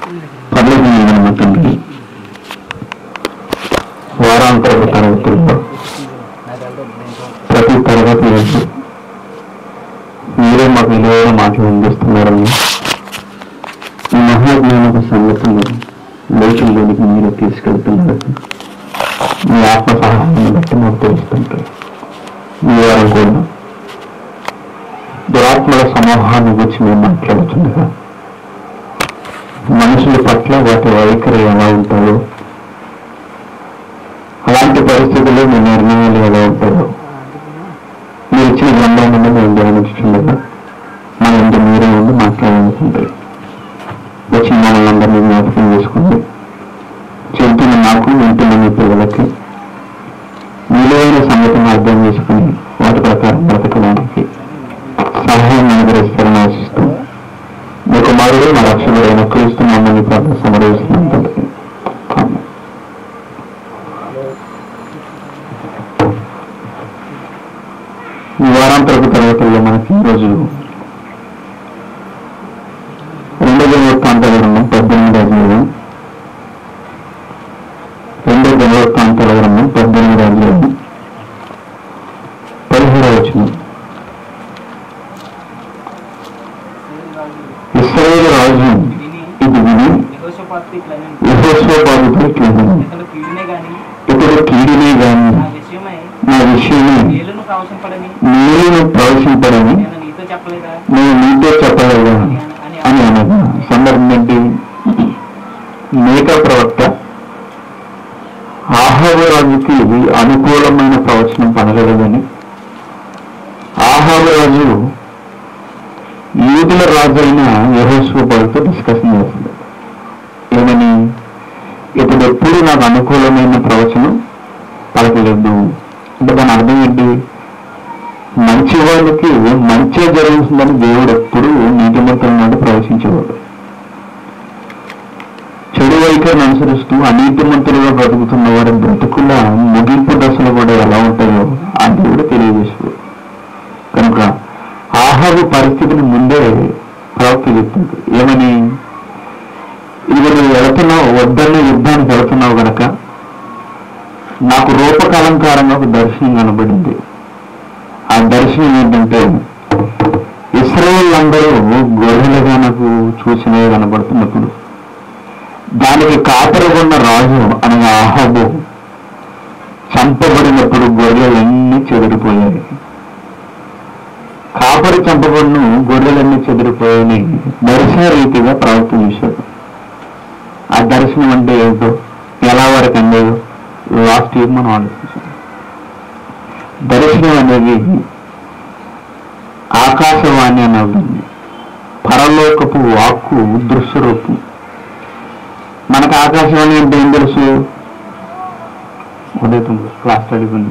పర్లేదు మన తండ్రి వారాంతరపు తరగతుల్లో ప్రతి తరగతి నుంచి మీరే మాకు విలువైన మాటలు అందిస్తున్నారని ఈ మహాజ్ఞానపు సంగతులు లోకంలోనికి మీరే తీసుకెళ్తున్నారు మీ ఆత్మ సహాయాన్ని బట్టి మాకు తెలుస్తుంటారు ఈ వారం కూడా దురాత్మల సమూహాన్ని గురించి మేము మాట్లాడుతుండగా మనుషుల పట్ల వాటి వైఖరి ఎలా ఉంటాయో అలాంటి పరిస్థితుల్లో మీ నిర్ణయాలు ఎలా ఉంటాయో మీరు ఇచ్చిన గ్రంథం నుండి మేము ధ్యానించుండగా మన ఇంటి మీరే ఉండి మాట్లాడాలనుకుంటారు వచ్చి మమ్మల్ని అందరినీ జ్ఞాపకం చేసుకోండి చెబుతున్న నాకు వింటున్న మీ పిల్లలకి విలువైన సంగతిని అర్థం చేసుకుని వాటి ప్రకారం బ్రతకడానికి సహాయం అనుగ్రహిస్తారని ఆశిస్తూ మీ కుమారుడు మా రక్షకుడైన క్రీస్తు మమ్మల్ని ప్రార్థన సమర్పిస్తున్నాం తండ్రి. ఆమేన్. ఈ వారాంతరపు తరగతుల్లో మనకి ఈరోజు రెండో దినవృత్తాంతాల గ్రంథం పద్దెనిమిది అధ్యాయం రెండో దినవృత్తాంతాల గ్రంథం పద్దెనిమిది అధ్యాయం పదిహేడవ వచనం ఇస్రాయేల్ రాజు విని ఇది విని యెహోషాపాతు ఇట్లనెను. యహోస్వపాదుతో ఇట్లేదు ఇతడు కీడునే గాని ఇతడు కీడినే గాని నా విషయమై నా విషయమే మేలును ప్రవశింపడని నేను ప్రవేశింపడని నేను నీతో చెప్పలేదా నేను నీతో చెప్పలేదా అని అనగా సందర్భం ఏంటి మేక ప్రవక్త ఆహావ రాజుకి అనుకూలమైన ప్రవచనం పనగలదని ఆహావ రాజు యూదుల రాజు అయిన యహోస్వపాలతో డిస్కషన్ చేస్తుంది ఏమని ఇప్పుడు ఎప్పుడు నాకు అనుకూలమైన ప్రవచనం పలకలేదు అంటే దాని అర్థం ఏంటి మంచి వాళ్ళకి మంచి జరుగుతుందని దేవుడు ఎప్పుడు నీతిమంతుల నుండి ప్రవేశించేవాడు చెడు వైఖరిని అనుసరిస్తూ అనీతిమంతులుగా బ్రతుకుతున్న వారి బ్రతుకుల ముగింపు దశలు కూడా ఎలా ఉంటాయో ఆ దేవుడు తెలియజేసేవాడు కనుక ఆహాబు పరిస్థితిని ముందే ప్రవక్త చెప్తుంది ఏమని ఇది నువ్వు వెళుతున్నావు వద్దన్న యుద్ధానికి వెళుతున్నావు గనక నాకు రూపకలంకారంగా ఒక దర్శనం కనబడింది ఆ దర్శనం ఏంటంటే ఇస్రాయేల్ అందరూ గొర్రెలుగా నాకు చూసినవి కనబడుతున్నప్పుడు దానికి కాపరగొన్న రాజు అనగా ఆహాబు చంపబడినప్పుడు గొర్రెలన్నీ చెదిరిపోయాయి కాపరి చంపబడిన గొర్రెలన్నీ చెదిరిపోయాయని దర్శన రీతిగా ప్రవర్తన చేశాడు ఆ దర్శనం అంటే ఏంటో ఎలా వరకు అందేదో లాస్ట్ ఇయర్ మనం ఆలోచించాం దర్శనం అనేది ఆకాశవాణి అని అవుతుంది పరలోకపు వాక్కు దృశ్య రూపం మనకు ఆకాశవాణి అంటే ఏం తెలుసు ఉదయం క్లాస్ స్టడీ ఉంది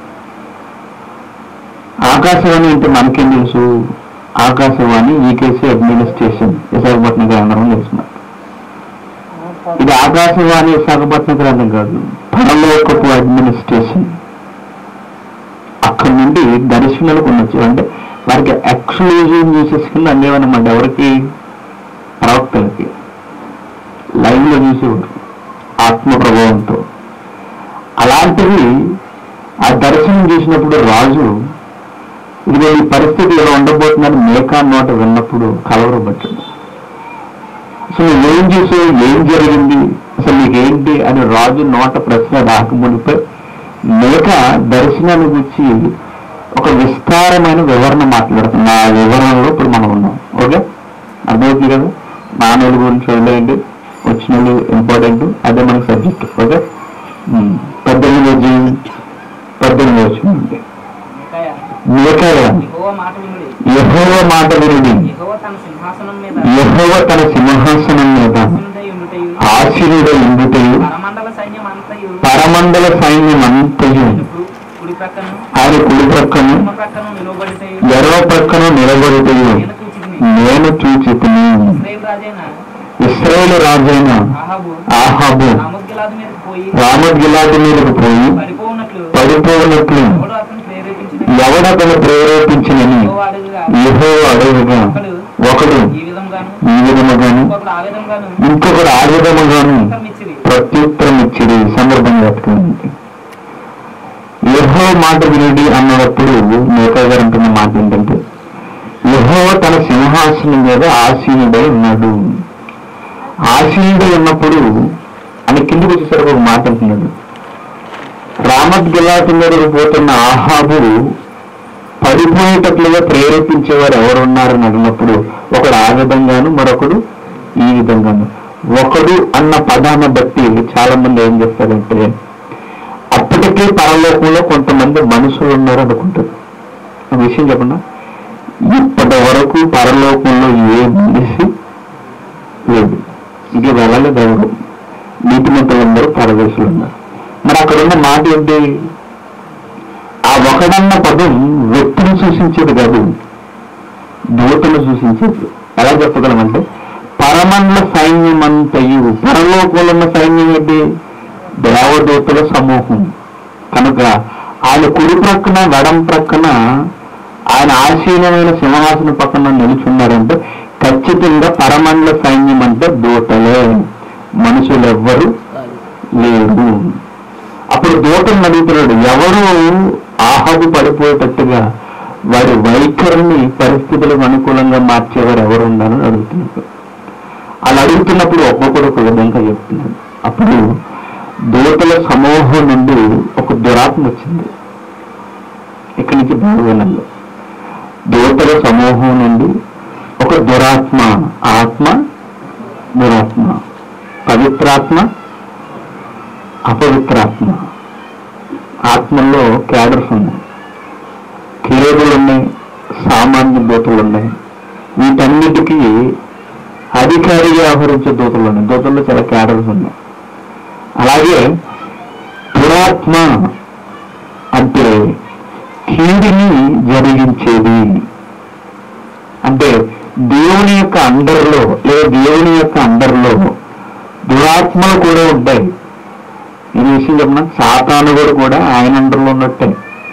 ఆకాశవాణి అంటే మనకేం తెలుసు ఆకాశవాణి ఈకేసీ అడ్మినిస్ట్రేషన్ విశాఖపట్నం కేంద్రం తెలుసు ఇది ఆకాశవాణి విశాఖపట్నం గ్రంథం కాదు పరలోకపు అడ్మినిస్ట్రేషన్ అక్కడి నుండి దర్శనాలకు ఉండొచ్చు అంటే వారికి ఎక్స్క్లూజివ్ న్యూసెస్ కింద అందేవన్నమాట ఎవరికి ప్రవక్తలకి లైవ్ లో చూసేవారు ఆత్మ ప్రభావంతో అలాంటివి ఆ దర్శనం చేసినప్పుడు రాజు ఇది ఈ పరిస్థితి ఇలా ఉండబోతుందని మేకా నోట విన్నప్పుడు కలవరపట్టాడు అసలు ఏం చూసావు ఏం జరిగింది అసలు నీకేంటి అని రాజు నోట ప్రశ్న రాకమునిపై మేక దర్శనాన్ని గురించి ఒక విస్తారమైన వివరణ మాట్లాడుతుంది ఆ వివరణలో ఇప్పుడు మనం ఉన్నాం ఓకే అర్థమవుతుంది కదా మానవుల గురించి వదిలేయండి వచ్చిన వాళ్ళు ఇంపార్టెంట్ అదే మనకి సబ్జెక్ట్ ఓకే ఉమ్. పద్దెనిమిది అధ్యాయం పద్దెనిమిది వచ్చింది మికాయా, మేకయ యెహోవా మాట వినుడి యహోవ మాట వినుడి యెహోవా తన సింహాసనం మీద యహోవ తన సింహాసనం మీద ఆసీనుడై ఉండుటయు, ఆశీనుడ ఇందుటయు పరమండల సైన్యం అంతయు పరమండల సైన్యం అంతయు ఆయన కుడి- కుడి ప్రక్కను ఆయన కుడి ప్రక్కను ఎడమ ప్రక్కను నిలవబడుటయు ఎడవ ప్రక్కను నిలబడుటయు నేను చూచితిని. నేను చూచి ఇశ్రాయేలు రాజైన ఇస్రాయేల్ రాజైన ఆహాబు ఆహాబు రామోత్గిలాదు మీదకు పోయి రామగిలాది మీదకు పోయి పడిపోవునట్లు పడిపోయినట్లు ఎవడు అతను ప్రేరేపించిన ఎవడతను ప్రేరేపించినని యెహోవా అడుగుగా యహో అడుగుగా ఒకడు ఒకడు ఈ విధముగా విధముగాను ఈ విధముగాను ఇంకొకడు ఆ విధముగాను ఇంకొకడు ఆ విధముగాను ఇచ్చిరి ప్రత్యుత్తరం ఇచ్చిడి సందర్భంగా ఎత్తుకుంది యహో మాట వినుడి అన్నప్పుడు మేకా గారు అంటున్న మాట ఏంటంటే యహో తన సింహాసనం మీద ఆసీనుడై ఉన్నాడు ఆసీనుడై ఉన్నప్పుడు అని కిందకు వచ్చేసరికి ఒక మాట అంటున్నాడు రామత్ గిలాటి మీదకు పోతున్న ఆహాబు పడిపోయేటట్లుగా ప్రేరేపించేవారు ఎవరున్నారని అడిగినప్పుడు ఒకడు ఆ విధంగాను మరొకడు ఈ విధంగాను ఒకడు అన్న పదాన్ని బట్టి చాలా మంది ఏం చేస్తారంటే అప్పటికే పరలోకంలో కొంతమంది మనుషులు ఉన్నారు అనుకుంటారు ఆ విషయం చెప్పండి ఇప్పటి వరకు పరలోకంలో ఏ మనిషి లేదు ఇది వెళ్ళలేదు ఎవరు నీతిమంతులందరూ పరదేశులు ఉన్నారు మరి అక్కడ ఉన్న మాట ఏంటి ఆ ఒకడన్న పదం వ్యక్తిని సూచించేది కాదు దూతను సూచించేది ఎలా చెప్పగలమంటే పరమండ్ల సైన్యం అంతయు పరలోకంలో ఉన్న సైన్యం ఏంటి దేవదూతల సమూహం కనుక ఆయన కుడి ప్రక్కన వెడం ప్రక్కన ఆయన ఆసీనమైన సింహాసన పక్కన నిలుచున్నారంటే ఖచ్చితంగా పరమండ్ల సైన్యం అంటే దూతలే మనుషులు ఎవ్వరు లేరు అప్పుడు దూతను అడుగుతున్నాడు ఎవరు ఆహాబు పడిపోయేటట్టుగా వారి వైఖరిని పరిస్థితులకు అనుకూలంగా మార్చేవారు ఎవరు ఉన్నారని అడుగుతున్నాడు అలా అడుగుతున్నప్పుడు ఒక్కొక్కడు ఒక విధంగా చెప్తున్నాడు అప్పుడు దూతల సమూహం నుండి ఒక దురాత్మ వచ్చింది ఇక్కడి నుంచి బాగా వినండి దూతల సమూహం నుండి ఒక దురాత్మ ఆత్మ దురాత్మ పవిత్రాత్మ అపవిత్రాత్మ ఆత్మల్లో క్యాడర్స్ ఉన్నాయి కేబులు ఉన్నాయి సామాన్య దూతలు ఉన్నాయి వీటన్నిటికీ అధికారిగా వ్యవహరించే దూతలు ఉన్నాయి దూతల్లో చాలా క్యాడర్స్ ఉన్నాయి అలాగే దురాత్మ అంటే కీడిని జరిగించేది అంటే దేవుని యొక్క అండర్లో లేదా దేవుని యొక్క అండర్లో దురాత్మలు కూడా ఉంటాయి ఈ విషయం చెప్పిన సాతాను కూడా కూడా ఆయన అండర్లో ఉన్నట్టే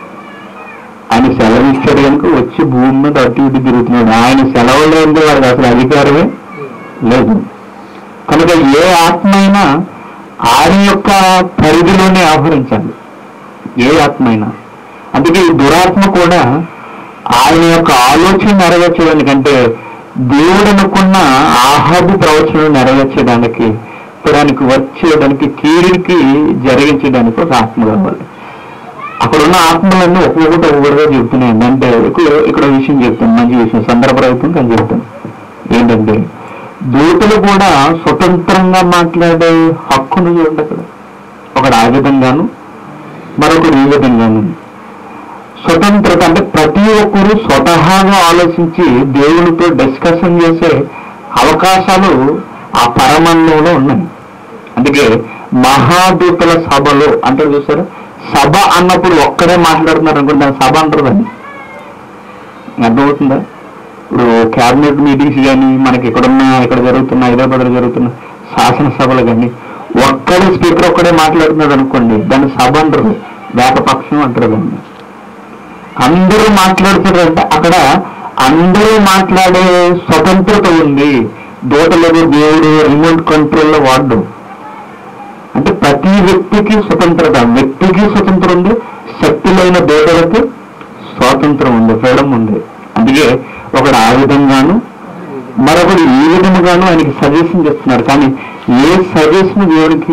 ఆయన సెలవు ఇచ్చాడు కనుక వచ్చి భూమి మీద అటు ఇటు తిరుగుతున్నాడు ఆయన సెలవు లేనిదే వాడికి అసలు అధికారమే లేదు కనుక ఏ ఆత్మ అయినా ఆయన యొక్క పరిధిలోనే ఆహరించాలి ఏ ఆత్మ అయినా అందుకే ఈ దురాత్మ కూడా ఆయన యొక్క ఆలోచన నెరవేర్చడానికి అంటే దేవుడు అనుకున్న ఆహాబు ప్రవచనం నెరవేర్చడానికి దానికి వచ్చేయడానికి కీడికి జరిగించడానికి ఒక ఆత్మ కావాలి అక్కడ ఉన్న ఆత్మలన్నీ ఒక్కొక్కటి ఒక్కొక్కటిగా చెప్తున్నాయండి అంటే ఇక్కడ ఇక్కడ ఒక విషయం చెప్తాను మంచి విషయం సందర్భరహితం కానీ చెప్తాను ఏంటంటే దూతలు కూడా స్వతంత్రంగా మాట్లాడే హక్కును చూడండి అక్కడ ఒకడు ఆ విధంగాను మరొకడు ఈ విధంగాను స్వతంత్రత అంటే ప్రతి ఒక్కరూ స్వతహాగా ఆలోచించి దేవునితో డిస్కషన్ చేసే అవకాశాలు ఆ పరమంలో ఉన్నాయి అందుకే మహాదూతల సభలో అంటారు చూసారా సభ అన్నప్పుడు ఒక్కడే మాట్లాడుతున్నారు అనుకుంటే దాన్ని సభ అంటారు దాన్ని అర్థమవుతుందా ఇప్పుడు క్యాబినెట్ మీటింగ్స్ కానీ మనకి ఇక్కడున్న ఇక్కడ జరుగుతున్న హైదరాబాద్లో జరుగుతున్న శాసనసభలు కానీ ఒక్కడే స్పీకర్ ఒక్కడే మాట్లాడుతున్నాడు అనుకోండి దాన్ని సభ అంటారు వేకపక్షం అంటారు దాన్ని అందరూ మాట్లాడుతున్నారంటే అక్కడ అందరూ మాట్లాడే స్వతంత్రత ఉంది దూతలేదు దేవుడు రిమోట్ కంట్రోల్లో వాడు అంటే ప్రతి వ్యక్తికి స్వతంత్రత వ్యక్తికి స్వతంత్రం ఉంది శక్తులైన దూతలకు స్వాతంత్రం ఉంది ఫ్రీడమ్ ఉంది అందుకే ఒకడు ఆ విధంగాను మరొకడు ఈ విధముగాను ఆయనకి సజెషన్ చేస్తున్నారు కానీ ఏ సజెషన్ దేవుడికి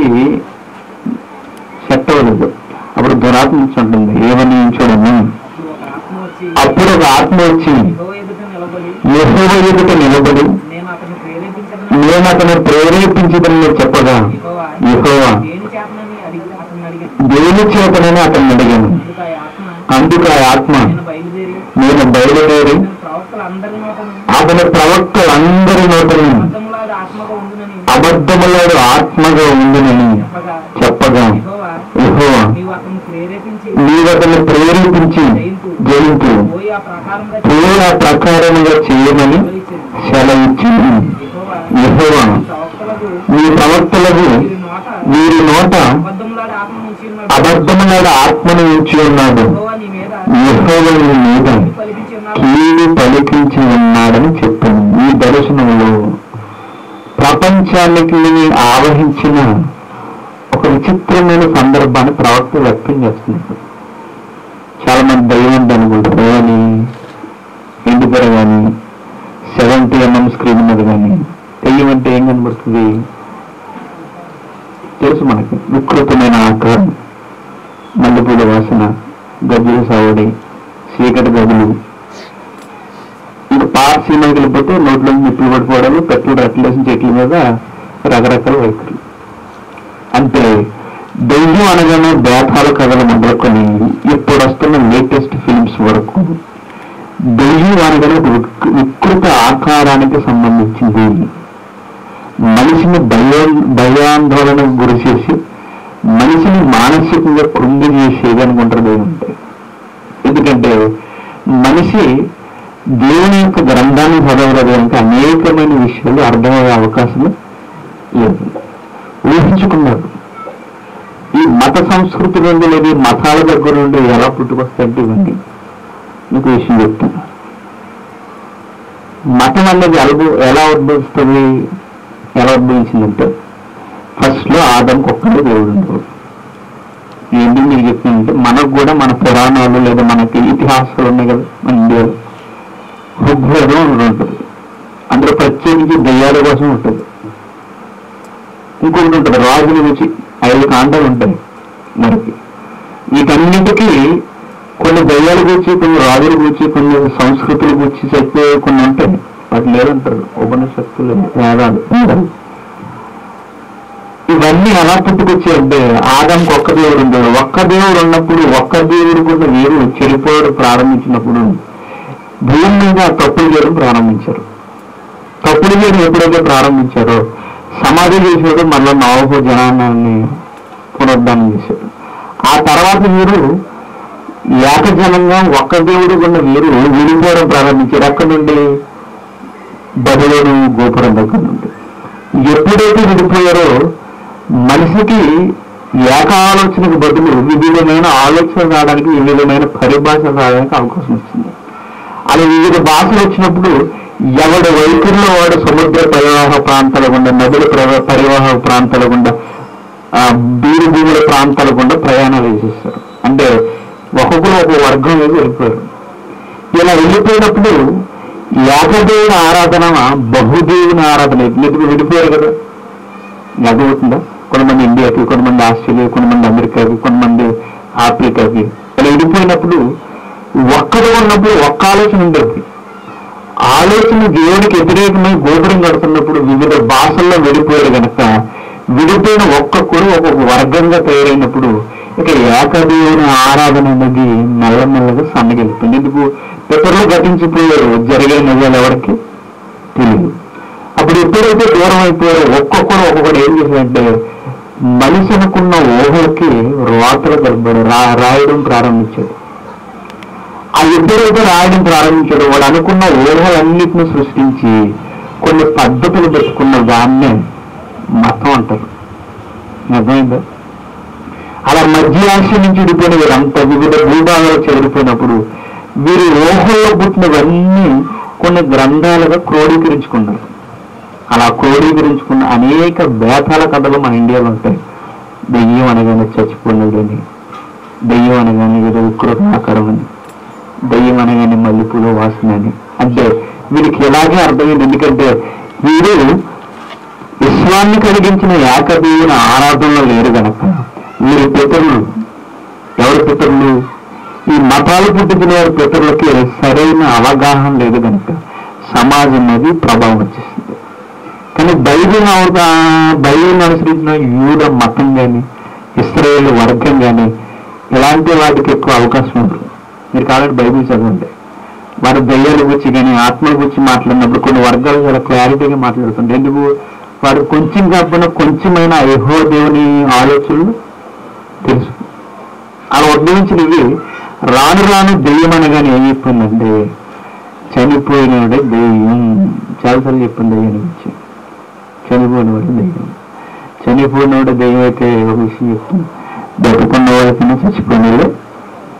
సెట్ అవ్వలేదు అప్పుడు దురాత్మ నుంచి ఉంటుంది ఏమని చూడము ఒక ఆత్మ వచ్చి అప్పుడు ఒక ఆత్మ వచ్చి యెహోవా ఎదుట నిలబడి యెహోవా ఎదుట నిలబడి నేను అతను ప్రేరేపించను నేను అతను ప్రేరేపించదని నేను చెప్పగా యెహోవా యెహోవా దేని చేతనని అడిగి అతను అడిగి దేవుని చేతనని అతను అడిగాను అందుకు ఆ ఆత్మ అందుకు ఆ ఆత్మ నేను బయలుదేరి నేను బయలుదేరి నేను ప్రవక్తలు అందరి నోటను అతని ప్రవక్తలందరి నోటని అర్థములాది ఆత్మగా ఉండునని అబద్ధములాడు ఆత్మగా ఉందినని చెప్పగా చెప్పగా యెహోవా యెహోవా నీవు అతను ప్రేరేపించి నీవతను ప్రేరేపించి జయించు పోయి ఆ ప్రకారంగా పోయి ఆ ప్రకారముగా చేయమని సెలవిచ్చింది. సెలవిచ్చింది యెహోవా యెహోవా ప్రవక్తలకు నీ ప్రవక్తలకు వీరి నోట వీరి నోట అబద్ధములాడి ఆత్మ నుంచి ఉన్నాడు అబద్ధములాడు ఆత్మను ఉంచి ఉన్నాడు యెహోవా నీ మీద యెహోవా నీ మీద పలికించి ఉన్నాడు కీడు పలికించి ఉన్నాడని చెప్పింది ఈ ఈ దర్శనంలో ప్రపంచానికి ఆవహించిన ఒక విచిత్రమైన సందర్భాన్ని ప్రవక్త వ్యక్తం చేస్తున్నారు చాలా మంది దయ్యం అనుకుంటారు కానీ ఇంటి పేరు కానీ సెవెంటీ ఎంఎం స్క్రీన్ మీద కానీ దెయ్యం అంటే ఏం కనబడుతుంది తెలుసు మనకి వికృతమైన ఆకారం మల్లెపూల వాసన గజ్జల సావడి చీకటి గదులు ఇంకా పార్ సినిమాకి వెళ్ళిపోతే నోట్లో నిప్పులు పడిపోవడాలు పెట్రోల్ రెట్లేసిన చెట్ల మీద రకరకాల వైఖరులు అంటే దెయ్యం అనగానే బేతాల కథలు మొదలుకొని ఇప్పుడు వస్తున్న లేటెస్ట్ ఫిల్మ్స్ వరకు దెయ్యం అనగానే ఒక విక్- వికృత ఆకారానికి సంబంధించింది మనిషిని భయో భయాందోళనకు గురి చేసి మనిషిని మానసికంగా కృంగి చేసేది అనుకుంటారు దెయ్యం అంటే ఎందుకంటే మనిషి దేవుని యొక్క గ్రంథాన్ని చదవలేదు కనుక అనేకమైన విషయాలు అర్థమయ్యే అవకాశం లేదు ఊహించుకున్నారు ఈ మత సంస్కృతి నుండి లేదా ఈ మతాల దగ్గర నుండి ఎలా పుట్టుకొస్తాయంటే ఇవన్నీ మీకు విషయం చెప్తాను మతం అనేది ఎలా ఎలా ఉద్భవిస్తుంది ఎలా ఉద్భవించిందంటే ఫస్ట్ లో ఆదంకి ఒక్కడే దేవుడు ఉండేవాడు ఏంటి మీకు చెప్తుందంటే మనకు కూడా మన పురాణాలు లేదా మనకి ఇతిహాసాలు ఉన్నాయి కదా మన ఇండియాలో ఋగ్వేదం అని ఉంటుంది అందులో ప్రత్యేకించి దెయ్యాల కోసం ఉంటుంది ఇంకొకటి ఉంటుంది రాజుల గురించి ఐదు కాండాలు ఉంటాయి మనకి వీటన్నిటికీ కొన్ని దయ్యాల గురించి కొన్ని రాజుల గురించి కొన్ని సంస్కృతుల గురించి చెప్పే కొన్ని ఉంటాయి వాటి లేదంటారు ఉపనిషత్తులు వేదాలు వేదాలు. ఇవన్నీ ఎలా పుట్టుకొచ్చాయంటే ఆదంకి ఒక్క దేవుడు ఉంటాడు ఒక్క దేవుడు ఉన్నప్పుడు ఒక్క దేవుడు కూడా వీరు చెడిపోవడం ప్రారంభించినప్పుడు భూమి మీద తప్పులు చేయడం ప్రారంభించారు తప్పులు చేయడం ఎప్పుడైతే ప్రారంభించారో సమాధి చేసాడు మళ్ళీ నవహు జనాన్ని పునరుద్ధానం చేశాడు ఆ తర్వాత వీరు ఏకజనంగా ఒక్క దేవుడు ఉన్న వీరు విడిపోవడం ప్రారంభించారు ఎక్కడి నుండి బదులోను గోపురం దగ్గర నుండి ఎప్పుడైతే విడిపోయారో మనిషికి ఏక ఆలోచనకు బదులు వివిధమైన ఆలోచన రావడానికి వివిధమైన పరిభాష రావడానికి అవకాశం వచ్చింది అలా వివిధ భాషలు వచ్చినప్పుడు ఎవడి వైఖరిలో వాడు సముద్ర పరివాహ ప్రాంతాల గుండా నదుల ప్రవ- పరివాహ ప్రాంతాల గుండా ఆ, బీరు భూముల ప్రాంతాల గుండా ప్రయాణాలు చేసేస్తారు అంటే ఒక్కొక్కరు ఒక వర్గం మీద వెళ్ళిపోయారు ఇలా వెళ్ళిపోయినప్పుడు ఏకదేవుని ఆరాధన బహుదేవుని ఆరాధన ఎందుకు విడిపోయారు కదా అర్థమవుతుందా కొంతమంది ఇండియాకి కొంతమంది ఆస్ట్రేలియా కొంతమంది అమెరికాకి కొంతమంది ఆఫ్రికాకి ఇలా విడిపోయినప్పుడు ఒక్కడు ఉన్నప్పుడు ఒక్క ఆలోచన ఉండేది ఆలోచన దేవుడికి వ్యతిరేకమై గోపురం కడుతున్నప్పుడు వివిధ భాషల్లో విడిపోయారు గనక విడిపోయిన ఒక్కొక్కరు ఒక్కొక్క వర్గంగా తయారైనప్పుడు ఇక ఏకదేవుని ఆరాధన అనేది మెల్లమెల్లగా సన్నగిలిపోయింది ఎందుకు పితరులు గతించిపోయారు జరిగే నిజాలు ఎవరికి తెలియదు అప్పుడు ఎప్పుడైతే దూరం అయిపోయారో ఒక్కొక్కరు ఒక్కొక్కడు ఏం చేశారంటే మనిషి అనుకున్న ఊహలకి రోతలు కలపడం రా రాయడం ప్రారంభించాడు ఆ ఎప్పుడైతే రాయడం ప్రారంభించాడో వాడు అనుకున్న ఊహలన్నిటిని సృష్టించి కొన్ని పద్ధతులు పెట్టుకున్న దాన్నే మతం అంటారు అర్థమైందా అలా మధ్య ఆసియా నుంచి విడిపోయిన వీరంతా వివిధ భూభాగాలు చేరిపోయినప్పుడు వీరి ఊహల్లో పుట్టినవన్నీ కొన్ని గ్రంథాలుగా క్రోడీకరించుకున్నారు అలా క్రోడీకరించుకున్న అనేక బేతాల కథలు మన ఇండియాలో ఉంటాయి దెయ్యం అనగానే చచ్చిపోయినదని దెయ్యం అనగానే ఏదో వికృత ఆకారం అని దెయ్యం అనగానే మల్లెపూల వాసన అని అంటే వీరికి ఇలాగే అర్థమైంది ఎందుకంటే వీరు విశ్వాన్ని కలిగించిన ఏకదేవుని ఆరాధనలో లేరు గనక వీరి పితరులు ఎవరి పితరులు ఈ మతాలు పుట్టించిన వారి పితరులకి సరైన అవగాహన లేదు గనక సమాజం మీద ప్రభావం వచ్చేసింది కానీ బైబిల్ అవగా బైబిల్ అనుసరించిన యూద మతం కానీ ఇస్రాయేల్ వర్గం కానీ ఇలాంటి వాటికి ఎక్కువ అవకాశం ఉంది మీరు కాబట్టి బైబిల్ చదవండి వారి దయ్యాల గురించి కానీ ఆత్మల గురించి మాట్లాడినప్పుడు కొన్ని వర్గాలు చాలా క్లారిటీగా మాట్లాడుతుంటారు ఎందుకు వాడు కొంచెం కాకపోయినా కొంచెమైన యెహోవా దేవుని ఆలోచనలు తెలుసు అలా ఉద్భవించినవి రాను రాను దెయ్యం అనగానే ఏం చెప్పిందంటే చనిపోయినవాడే దెయ్యం చాలాసార్లు చెప్పింది దెయ్యం గురించి చనిపోయినవాడే దెయ్యం చనిపోయినవాడే దెయ్యం అయితే ఒక విషయం చెప్తాను బతుకున్న వాళ్ళకన్నా చచ్చిపోయిన వాళ్ళే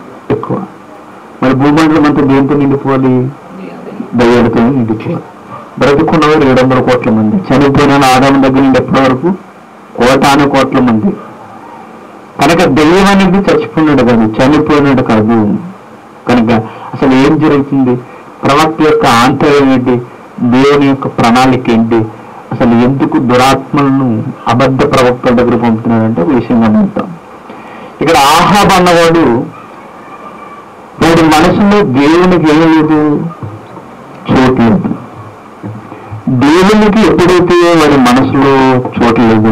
ఎక్కువ మరి భూమండలం అంతా దేంతో నిండిపోవాలి దయ్యాలతో నిండిపోవాలి బ్రతుకున్నవారు ఏడు వందల కోట్ల మంది చనిపోయిన ఆదాము దగ్గర నుండి ఎప్పటి వరకు కోటాను కోట్ల మంది కనుక దెయ్యం అనేది చచ్చిపోయినాడు కాదు చనిపోయినాడు కాదు కనుక అసలు ఏం జరుగుతుంది ప్రవక్త యొక్క ఆంతర్యం ఏంటి దేవుని యొక్క ప్రణాళిక ఏంటి అసలు ఎందుకు దురాత్మలను అబద్ధ ప్రవక్తల దగ్గర పంపుతున్నాడంటే ఒక విషయం గమనిద్దాం ఇక్కడ ఆహాబ్ అన్నవాడు వాడి మనసులో దేవునికి ఏం లేదు చోటు లేదు దేవునికి ఎప్పుడైతే వాడి మనసులో చోటు లేదో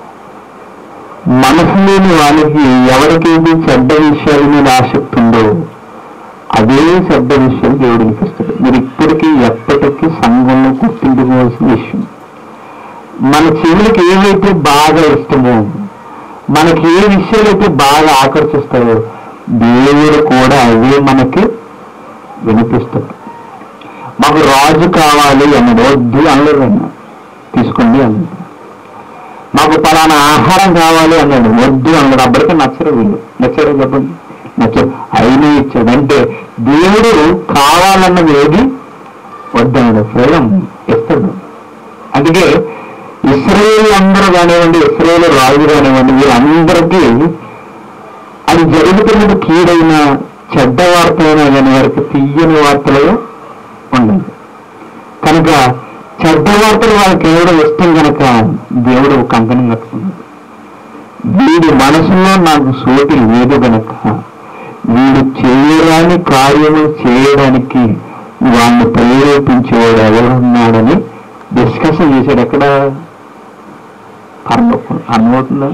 మనసు లేని వాళ్ళకి ఎవరికైతే చెడ్డ విషయాల మీద ఆసక్తి ఉందో అదే చెడ్డ విషయం దేవుడికి ఇస్తాడు మీరు ఇప్పటికీ ఎప్పటికీ సంఘంలో గుర్తించుకోవాల్సిన విషయం మన చెవులకి ఏవైతే బాగా ఇష్టమో మనకి ఏ విషయాలైతే బాగా ఆకర్షిస్తాయో దేవుడు కూడా అవే మనకి వినిపిస్తాడు మాకు రాజు కావాలి అన్నాడు వద్దు అనలేదు ఆయన తీసుకోండి అన్నాడు మాకు పలానా ఆహారం కావాలి అన్నాడు వద్దు అన్నాడు అప్పటికే నచ్చరు వీళ్ళు నచ్చరు చెప్పండి నచ్చరు అయినా ఇచ్చాడు అంటే దేవుడు కావాలన్నది ఏది వద్దన్నాడు ఫ్రీడమ్ ఇస్తాడు అందుకే ఇస్రాయేల్ అందరూ కానివ్వండి ఇస్రాయేల్ రాజు కానివ్వండి వీళ్ళందరికీ అది జరుగుతున్నది కీడైన చెడ్డ వార్తలైనా కానీ వారికి తీయని వార్తలుగా ఉండాలి కనుక చెడ్డ వార్తలు వాళ్ళకి ఎవడో ఇష్టం కనుక దేవుడు కంకణం కట్టుకున్నాడు వీడి మనసులో నాకు సోటి లేదు గనక వీడు చేయరాని కార్యము చేయడానికి వాడిని ప్రేరేపించేవాడు ఎవరున్నాడని డిస్కషన్ చేశాడు ఎక్కడ పరలోకం అర్థమవుతుందా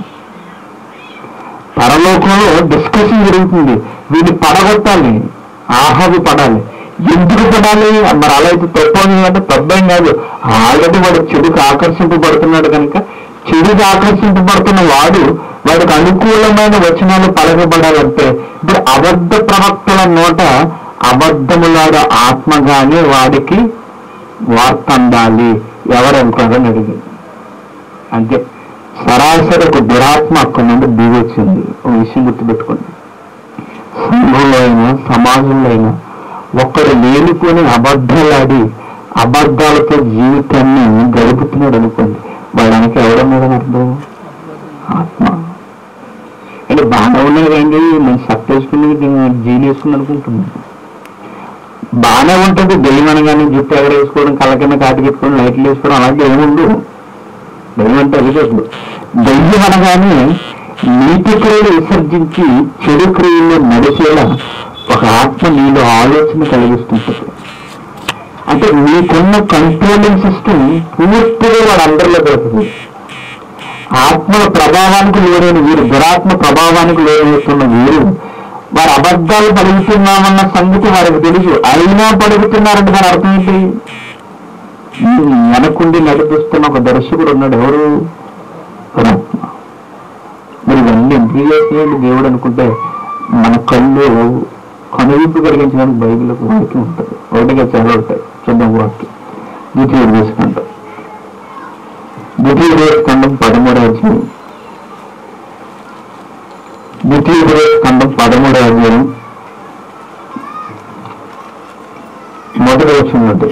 పరలోకంలో డిస్కషన్ జరుగుతుంది వీడిని పడగొట్టాలి ఆహాబి పడాలి ఎందుకు పడాలి మరి అలా అయితే తప్పు అంటే తప్పేం కాదు ఆల్రెడీ వాడు చెడుకు ఆకర్షింపబడుతున్నాడు కనుక చెడుకు ఆకర్షింపబడుతున్న వాడు వాడికి అనుకూలమైన వచనాలు పలకబడాలంటే ఇప్పుడు అబద్ధ ప్రవక్తల నోట అబద్ధములాడ ఆత్మగానే వాడికి వార్త అందాలి ఎవరు అనుకోవాలని అడిగింది అంతే సరాసరి ఒక దురాత్మ అక్కడి నుండి దిగి వచ్చింది ఒక విషయం గుర్తుపెట్టుకోండి సంఘంలో అయినా సమాజంలో అయినా ఒక్కడు లేనిపోని అబద్ధాలాడి అబద్ధాలతో జీవితాన్ని గడుపుతున్నాడు అనుకోండి వాడానికి ఎవడన్నాడని అర్థం ఆత్మ అంటే బాగా ఉన్నాయి రండి నేను షర్ట్ వేసుకుని జీన్ వేసుకుని అనుకుంటున్నాను బాగానే ఉంటుంది దెయ్యం అనగానే జుట్టు ఎవరు వేసుకోవడం కళ్ళ కింద కాటి పెట్టుకోవడం లైట్లు వేసుకోవడం అలాంటి ఏముండు దెయ్యం అంటే అది కాదు దెయ్యం అనగానే నీతి క్రియలు విసర్జించి చెడు క్రియల్లో నడిచేలా ఒక ఆత్మ నీలో ఆలోచన కలిగిస్తుంటుంది అంటే మీకున్న కంట్రోలింగ్ సిస్టమ్ పూర్తిగా వాడు అందరిలో దొరుకుతుంది ఆత్మల ప్రభావానికి లోనైన వీరు దురాత్మ ప్రభావానికి లోనవుతున్న వీరు వారు అబద్ధాలు పలుకుతున్నామన్న సంగతి వారికి తెలుసు అయినా పలుకుతున్నారంటే దాని అర్థం ఏంటి ఉమ్, వెనకుండి నడిపిస్తున్న ఒక దర్శకుడు ఉన్నాడు ఎవరు దురాత్మ మరి ఇవన్నీ ఎందుకు చేస్తున్నాడు దేవుడు అనుకుంటే మన కళ్ళు కనువిప్పు కలిగించడానికి బైబిల్ ఒక వాక్యం ఉంటుంది ఒకటిగా చాలా ఉంటాయి చూద్దాం వాక్యం ద్వితీయ వేసుకుంటాం ద్వితీయ వేసుకుంటాం పదమూడు అధ్యాయం ద్వితీయ వేసుకుంటాం పదమూడు అధ్యాయం మొదటి వచ్చినట్టు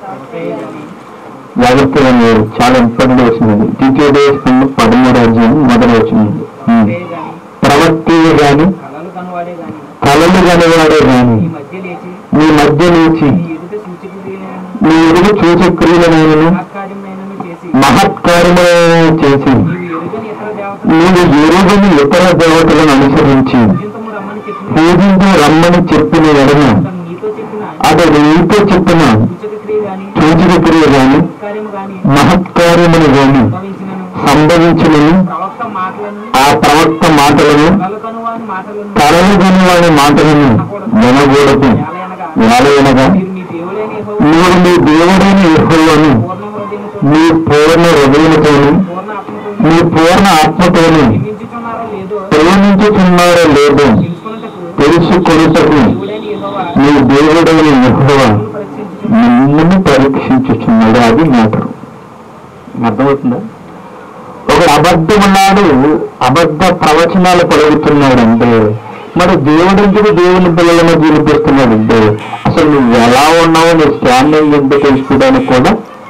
జాగ్రత్తగా మీరు చాలా ఇంపార్టెంట్ వచ్చినది ద్వితీయ వేసుకుంటాం పదమూడు అధ్యాయం మొదటి వచ్చినది ప్రవక్తి గాని కళలు కనవాడే గాని కలలు కనివాడే గాని ఈ మధ్య లేచి నీ మధ్య నుంచి నీ ఎదుట సూచక క్రియలను నీ ఎదుగు చూసే క్రియలనైనను మహత్కార్యమైనను చేసి మహత్కార్యములను చేసి నీవు ఎరుగని ఇతర దేవతలను నీవు ఎరుగని ఇతర దేవతలను అనుసరించి పూజింతము రమ్మని చెప్పిన పూజించి రమ్మని చెప్పిన ఎడమ అతను నీతో చెప్పిన అతడు నీతో చెప్పిన సూచక క్రియ గాని సూచక క్రియ గాని కార్యము గాని మహత్కార్యములు గాని భవించినను సంభవించులను ప్రవక్త మాటలను ఆ ప్రవక్త మాటలను కలలు కనువాని మాటలను తరలి కాని వాడి మాటలను వినకూడదు ఏలయనగా వేలయనగా మీరు మీ దేవుడైన యెహోవాను నీవు నీ దేవుడైన యెహోవాను పూర్ణ హృదయముతోను నీ పూర్ణ హృదయంతోను పూర్ణ ఆత్మతోను నీ పూర్ణ ఆత్మతోను నిందించుచున్నారో లేదో ప్రేమించుతున్నారో లేదో తెలుసుకొనుటకు తెలుసుకొనుటకు దేవుడైన యెహోవా నీ దేవుడైన యెహోవా పరీక్షించుచున్నాడు నిన్ను పరీక్షించుచున్నాడు అది మ్యాటర్ అర్థమవుతుందా ఒక అబద్ధం ఉన్నాడు అబద్ధ ప్రవచనాలు పలుకుతున్నాడంటే మరి దేవుడు ఎందుకు దేవుని పిల్లలను జీవిపిస్తున్నాడంటే అసలు నువ్వు ఎలా ఉన్నావో నీ స్టాండింగ్ ఎందుకు తెలుసుకోవడానికి కూడా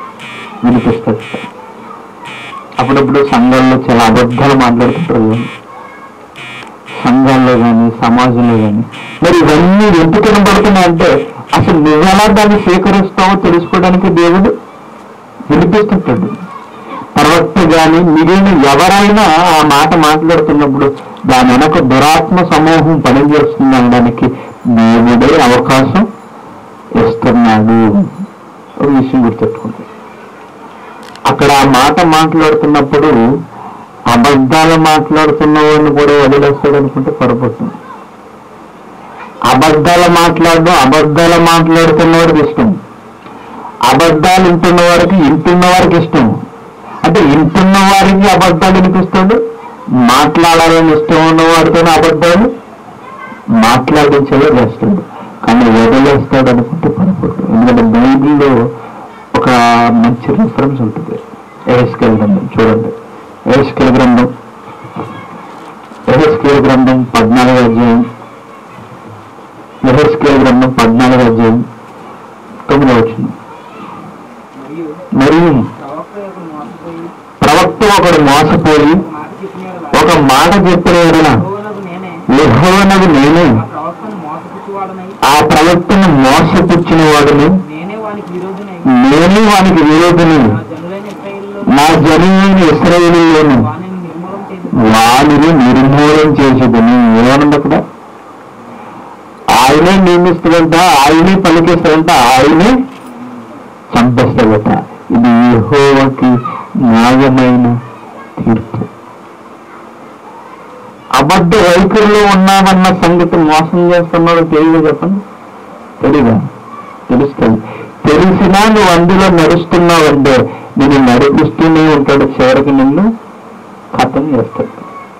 వినిపిస్తుంది అప్పుడప్పుడు సంఘాల్లో చాలా అబద్ధాలు మాట్లాడుతుంటారు కదా. సంఘాల్లో కానీ సమాజంలో కానీ మరి ఇవన్నీ ఎందుకు కనబడుతున్నాయంటే అసలు నువ్వు ఎలా దాన్ని స్వీకరిస్తావో తెలుసుకోవడానికి దేవుడు వినిపిస్తుంటాడు ప్రవక్త కానీ మిగిలిన ఎవరైనా ఆ మాట మాట్లాడుతున్నప్పుడు దాని వెనక దురాత్మ సమూహం పనిచేస్తుంది అనడానికి దేవుడే అవకాశం ఇస్తున్నాడు ఒక విషయం గుర్తెట్టుకుంటే అక్కడ ఆ మాట మాట్లాడుతున్నప్పుడు అబద్ధాలు మాట్లాడుతున్న వాడిని కూడా వదిలేస్తాడు అనుకుంటే పొరపాటు అబద్ధాలు మాట్లాడడం అబద్ధాలు మాట్లాడుతున్న వాడికి ఇష్టం అబద్ధాలు వింటున్న వారికి వింటున్న వారికి ఇష్టం అంటే వింటున్న వారికి అబద్ధాలు వినిపిస్తాడు మాట్లాడాలని ఇష్టం ఉన్న వారితో అబద్ధాలు మాట్లాడించేలా చేస్తాడు కానీ వదిలేస్తాడు అనుకుంటే పొరపాటు ఎందుకంటే బైబిల్లో ఒక మంచి రిఫరెన్స్ ఉంటుంది ఏఎస్కేల్ గ్రంథం చూడండి ఏఎస్కేల్ గ్రంథం ఏఎస్కేల్ గ్రంథం పద్నాలుగు అధ్యాయం ఏఎస్కేల్ గ్రంథం పద్నాలుగు అధ్యాయం తొమ్మిది వచ్చింది మరియు మరియు ప్రవక్త యొక్క మోసపోయి ప్రవక్త ఒకడు మోసపోయి ఒక మాట చెప్పిన ఒక మాట చెప్పిన యెడల ఎడల యెహోవానకు నేనే యెహోవానకు నేనే ఆ ప్రవక్తను మోసపుచ్చువాడనై ఆ ప్రవక్తను మోసపుచ్చిన వాడిని నేనే వానికి విరోధినై నేను వానికి విరోధిని నా జనులైన ఇశ్రాయేలులో నా జనమైన ఇస్రాయేలీలోను వానిని నిర్మూలం చేసి వారిని నిర్మూలం చేసేదని ఏమనుంది అక్కడ ఆయనే నియమిస్తాడంట ఆయనే పలికేస్తాడంట ఆయనే చంపేస్తాడట ఇది యెహోవాకి న్యాయమైన తీర్పు అబద్ధ వైఖరిలో ఉన్నామన్న సంగతి మోసం చేస్తున్నాడు తెలియదు చెప్పండి తెలియదా తెలుస్తుంది తెలిసినా నువ్వు అందులో నడుస్తున్నావంటే నేను నడిపిస్తూనే ఉంటాడు చివరికి నిన్ను ఖతం చేస్తాడు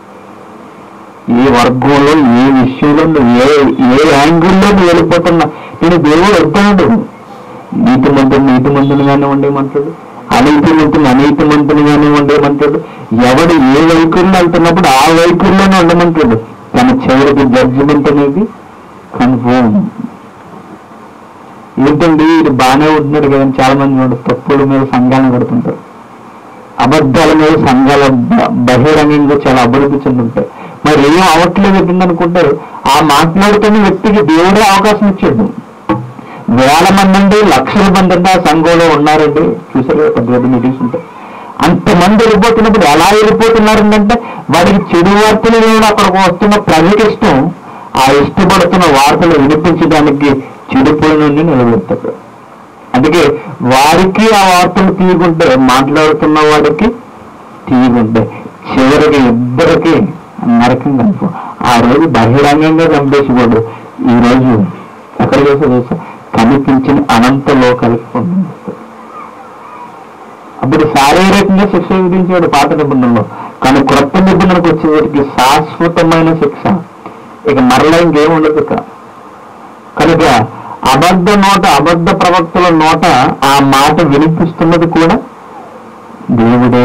ఏ వర్గంలో ఏ విషయంలో నువ్వు ఏ ఏ యాంగిల్లో నువ్వు వెళ్ళిపోతున్నా నేను దేవుడు వద్దాడు నీతి మంతుని నీతి మంతునిగానే ఉండేమంటాడు అనీతి మంతుని అనీతి మంతునిగానే ఉండేమంటాడు ఎవడు ఏ వైఖరిలో వెళ్తున్నప్పుడు ఆ వైఖరిలోనే ఉండమంటాడు తన చివరికి జడ్జిమెంట్ అనేది కన్ఫర్మ్ ఏంటండి ఇది బాగానే ఉంటున్నాడు కదా అని చాలా మంది చూడండి తప్పుల మీద సంఘాలను కడుతుంటారు అబద్ధాల మీద సంఘాల బ- బహిరంగంగా చాలా అభివృద్ధి చెందుంటాయి మరి ఏం అవట్లేదు ఎట్టింది అనుకుంటారు ఆ మాట్లాడుతున్న వ్యక్తికి దేవుడే అవకాశం ఇచ్చాడు వేల మంది అండి లక్షల మంది అంటే ఆ సంఘంలో ఉన్నారండి చూసారు కదా పెద్ద పెద్ద మీటింగ్స్ ఉంటాయి అంతమంది వెళ్ళిపోతున్నప్పుడు ఎలా వెళ్ళిపోతున్నారంటే వాడికి చెడు వార్తలు కూడా అక్కడికి వస్తున్న ప్రజలకు ఇష్టం ఆ ఇష్టపడుతున్న వార్తలు వినిపించడానికి చెడిపోయిన నుండి నిలబెడతాడు అందుకే వారికి ఆ వార్తలు తీయకుంటే మాట్లాడుతున్న వాడికి తీయకుంటే చివరికి ఇద్దరికి నరకం కనుక ఆ రోజు బహిరంగంగా చంపేసిపోడు ఈ రోజు ఎక్కడ చేసా తెలుసా కనిపించిన అనంత లోకాలకి పంపిస్తాడు అప్పుడు శారీరకంగా శిక్ష విధించాడు పాత నిబంధనలో కానీ క్రొత్త నిబంధనకు వచ్చేసరికి శాశ్వతమైన శిక్ష ఇక మరలా ఇంకేం ఉండదు ఇక కనుక అబద్ధ నోట అబద్ధ ప్రవక్తల నోట ఆ మాట వినిపిస్తున్నది కూడా దేవుడే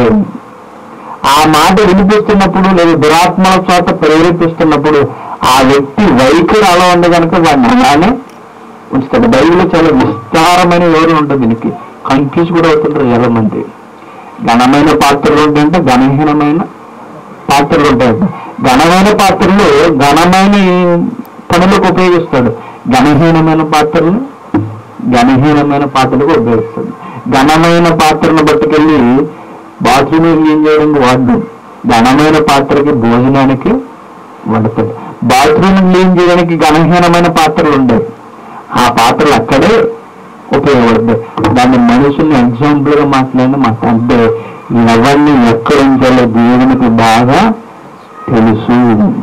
ఆ మాట వినిపిస్తున్నప్పుడు లేదా దురాత్మల చోట ప్రేరేపిస్తున్నప్పుడు ఆ వ్యక్తి వైఖరి అలా ఉంది కనుక వాడిని అలానే ఉంచుతాడు బైబిల్లో చాలా విస్తారమైన వివరణ ఉంటుంది దీనికి కన్ఫ్యూజ్ కూడా అవుతుంటారు చాలా మంది ఘనమైన పాత్రలు ఉంటాయంటే ఘనహీనమైన పాత్రలు ఉంటాయి ఘనమైన పాత్రలు ఘనమైన పనులకు ఉపయోగిస్తాడు ఘనహీనమైన పాత్రలు ఘనహీనమైన పాత్రలకు ఉపయోగిస్తాడు ఘనమైన పాత్రను పట్టుకెళ్ళి బాత్రూమ్ ఏం చేయడానికి వాడు ఘనమైన పాత్రకి భోజనానికి వండుతాడు బాత్రూమ్ క్లీన్ చేయడానికి ఘనహీనమైన పాత్రలు ఉంటాయి ఆ పాత్రలు అక్కడే ఉపయోగపడతాయి దాన్ని మనుషుల్ని ఎగ్జాంపుల్ గా మాట్లాడిన మాట అంటే ఎవరిని ఎక్కడ ఉంచాలో దేవునికి బాగా తెలుసు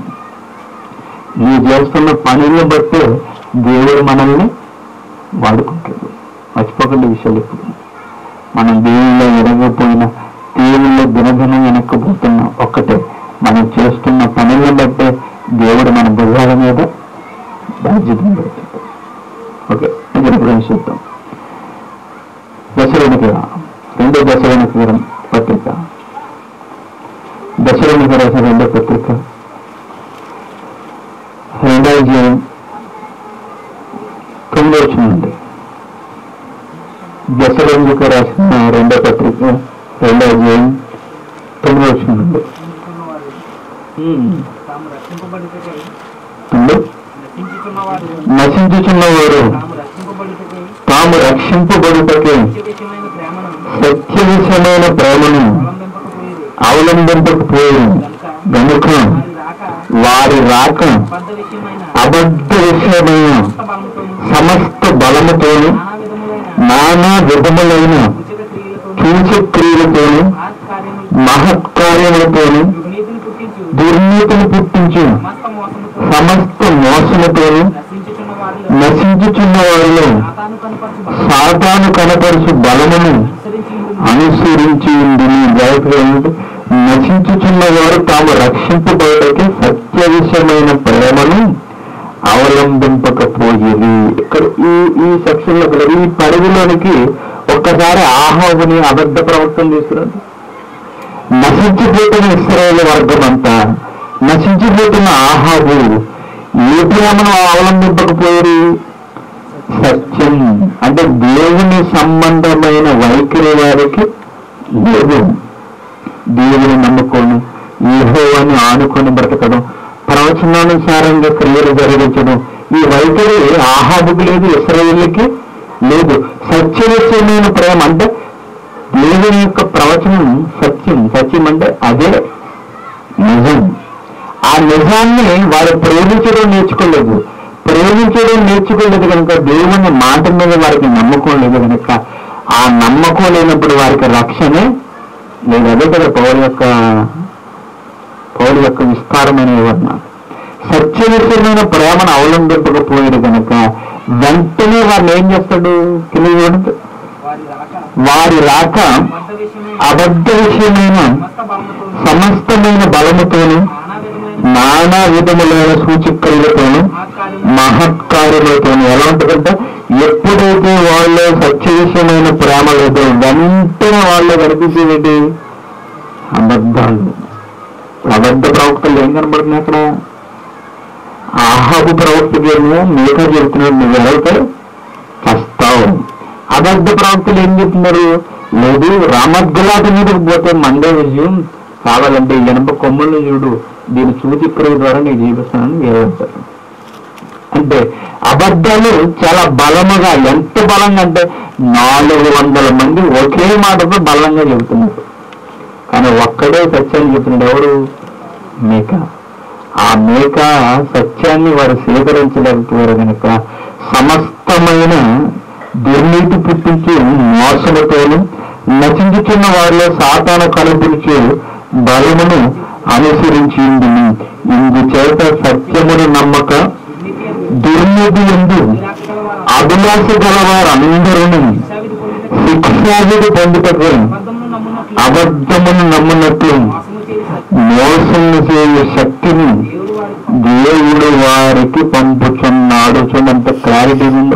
నువ్వు చేస్తున్న పనులను బట్టి దేవుడు మనల్ని వాడుకుంటాడు మర్చిపోకండి ఈ విషయాలు ఇప్పుడు మనం దేవుళ్ళో ఎరగపోయినా దేవుళ్ళో దినదినం వెనక్కిపోతున్నాం ఒక్కటే మనం చేస్తున్న పనులను బట్టే దేవుడు మన భుజాల మీద బాధ్యతను పెడతాడు ఓకే ఇంకా రిఫరెన్స్ చూద్దాం దశలోనికి రెండో దశలోనికి పత్రిక దశలోనికి రాసిన రెండో పత్రిక రెండో అధ్యాయం తొమ్మిదో వచ్చిందండి జసరంజుకు రాసిన రెండో పత్రిక రెండో అధ్యాయం తొమ్మిది వచ్చిందండి నశించుచున్నవారు తాము రక్షింపబడుటకై అండి నశించుచున్నవారు నశించుచున్నవారు తాము రక్షింపబడుటకై తాము రక్షింపబడుటకే నిత్య విషయమైన ప్రేమను సత్య విషయమైన ప్రేమను అవలంబింపకపోయేది అవలంబింపకపోయి కనుక గనుక వారి రాక వారి రాక అబద్ధ విషయమైన అబద్ధ విషయమైన సమస్త బలముతోను సమస్త బలముతోను నానా విధములైన నానా విధములైన ఉచిత క్రియలతోను సూచక్రియలతోను ఆత్కార్యములు మహత్కార్యములతోను దుర్నీతిని పుట్టించు దుర్నీతిని పుట్టించు సమస్త మోసముతో సమస్త మోసముతోను నశించుచున్న వారిలో నశించుచున్న వారిలో సాతాను కనపరచు బలము సాతాను కనపరుచు బలమును అనుసరించి ఉండును. అనుసరించి ఉండి జాగ్రత్తగా నశించుచున్న వారు తాము రక్షింపబడటకి సత్య విషయమైన ప్రేమను అవలంబింపకపోయేది ఇక్కడ ఈ ఈ సెక్షన్ లో కూడా ఈ పరిధిలోనికి ఒక్కసారి ఆహాబుని అబద్ధ ప్రవర్తన తీసుకురండి నశించిపోతున్న ఇస్రాయేల్ వర్గం అంతా నశించిపోతున్న ఆహాబు ఏ ప్రేమను అవలంబింపకపోయేది సత్యం అంటే దేవుని సంబంధమైన వైఖరి వారికి లేదు దేవుని నమ్ముకొని ఏహోవాని ఆనుకొని బ్రతకడం ప్రవచనానుసారంగా క్రియలు జరిగించడం ఈ వైఖరి ఆహాబుకి లేదు ఇస్రాయేళ్ళకి లేదు సత్యవిషయమైన ప్రేమ అంటే దేవుని యొక్క ప్రవచనం సత్యం సత్యం అంటే అదే నిజం ఆ నిజాన్ని వారు ప్రేమించడం నేర్చుకోలేదు ప్రేమించడం నేర్చుకోలేదు కనుక దేవుని మాట మీద వారికి నమ్మకం లేదు కనుక ఆ నమ్మకం లేనప్పుడు వారికి రక్షణే లేదు అదే కదా పౌరు యొక్క పౌరు యొక్క విస్తారమైన వివరణ సత్యవిషయమైన ప్రేమను అవలంబింపకపోయాడు కనుక వెంటనే వారిని ఏం చేస్తాడు కింద చూడండి వారి రాక వారి రాక అబద్ధ విషయమైన అబద్ధ విషయమైన సమస్త బలముతోను సమస్తమైన బలముతోను నానా నానా విధములైన విధములైన సూచికలతోను మహత్కార్యములు మహత్కార్యములతోను ఎలా ఉంటుందంటే ఎప్పుడైతే వాళ్ళు సత్య విషయమైన ప్రేమ లేదో వెంటనే వాళ్ళు కనిపించేది అబద్ధాలు అబద్ధ ప్రవక్తలు ఏం కనబడుతున్నాయి అక్కడ ఆహాబు ప్రవక్తకేమో మీకా చెప్తున్నాడు నువ్వు ఎవరితో చస్తావు అబద్ధ ప్రవక్తలు ఏం చెప్తున్నారు లేదు రామద్గలాట మీదకి పోతే మండే విజయం కావాలంటే ఈ ఎనప కొమ్మల్ని చూడు దీని సూచిక్రియ ద్వారా నీకు చూపిస్తానని వేరేస్తారు అంటే అబద్ధాలు చాలా బలముగా ఎంత బలంగా అంటే నాలుగు వందల మంది ఒకే మాటతో బలంగా చెబుతున్నారు కానీ ఒక్కడే సత్యాన్ని చెప్తున్నాడు ఎవరు మేక ఆ మేక సత్యాన్ని వారు స్వీకరించలేకపోయారు కనుక సమస్తమైన దుర్నీతి పుట్టించే మోసముతోను నచించుచున్న వారిలో సాతాను కనిపించే బలమును అనుసరించి ఇందుచేత సత్యమును నమ్మక దుర్నీతి దుర్నీతి అందు ఎందు నిరాశ గలవారు అభిలాష గలవారందరూ శిక్షావిధి పొందుటకు శిక్షావిధి పొందుటకు అబద్ధమును నమ్మునట్లు అబద్ధమును నమ్మునట్లు మోసము చేసి మోసము చేయు శక్తిని దేవుడు దేవుడు వారికి వారికి పంపుచున్నాడు చూడంత క్లారిటీ ఉందో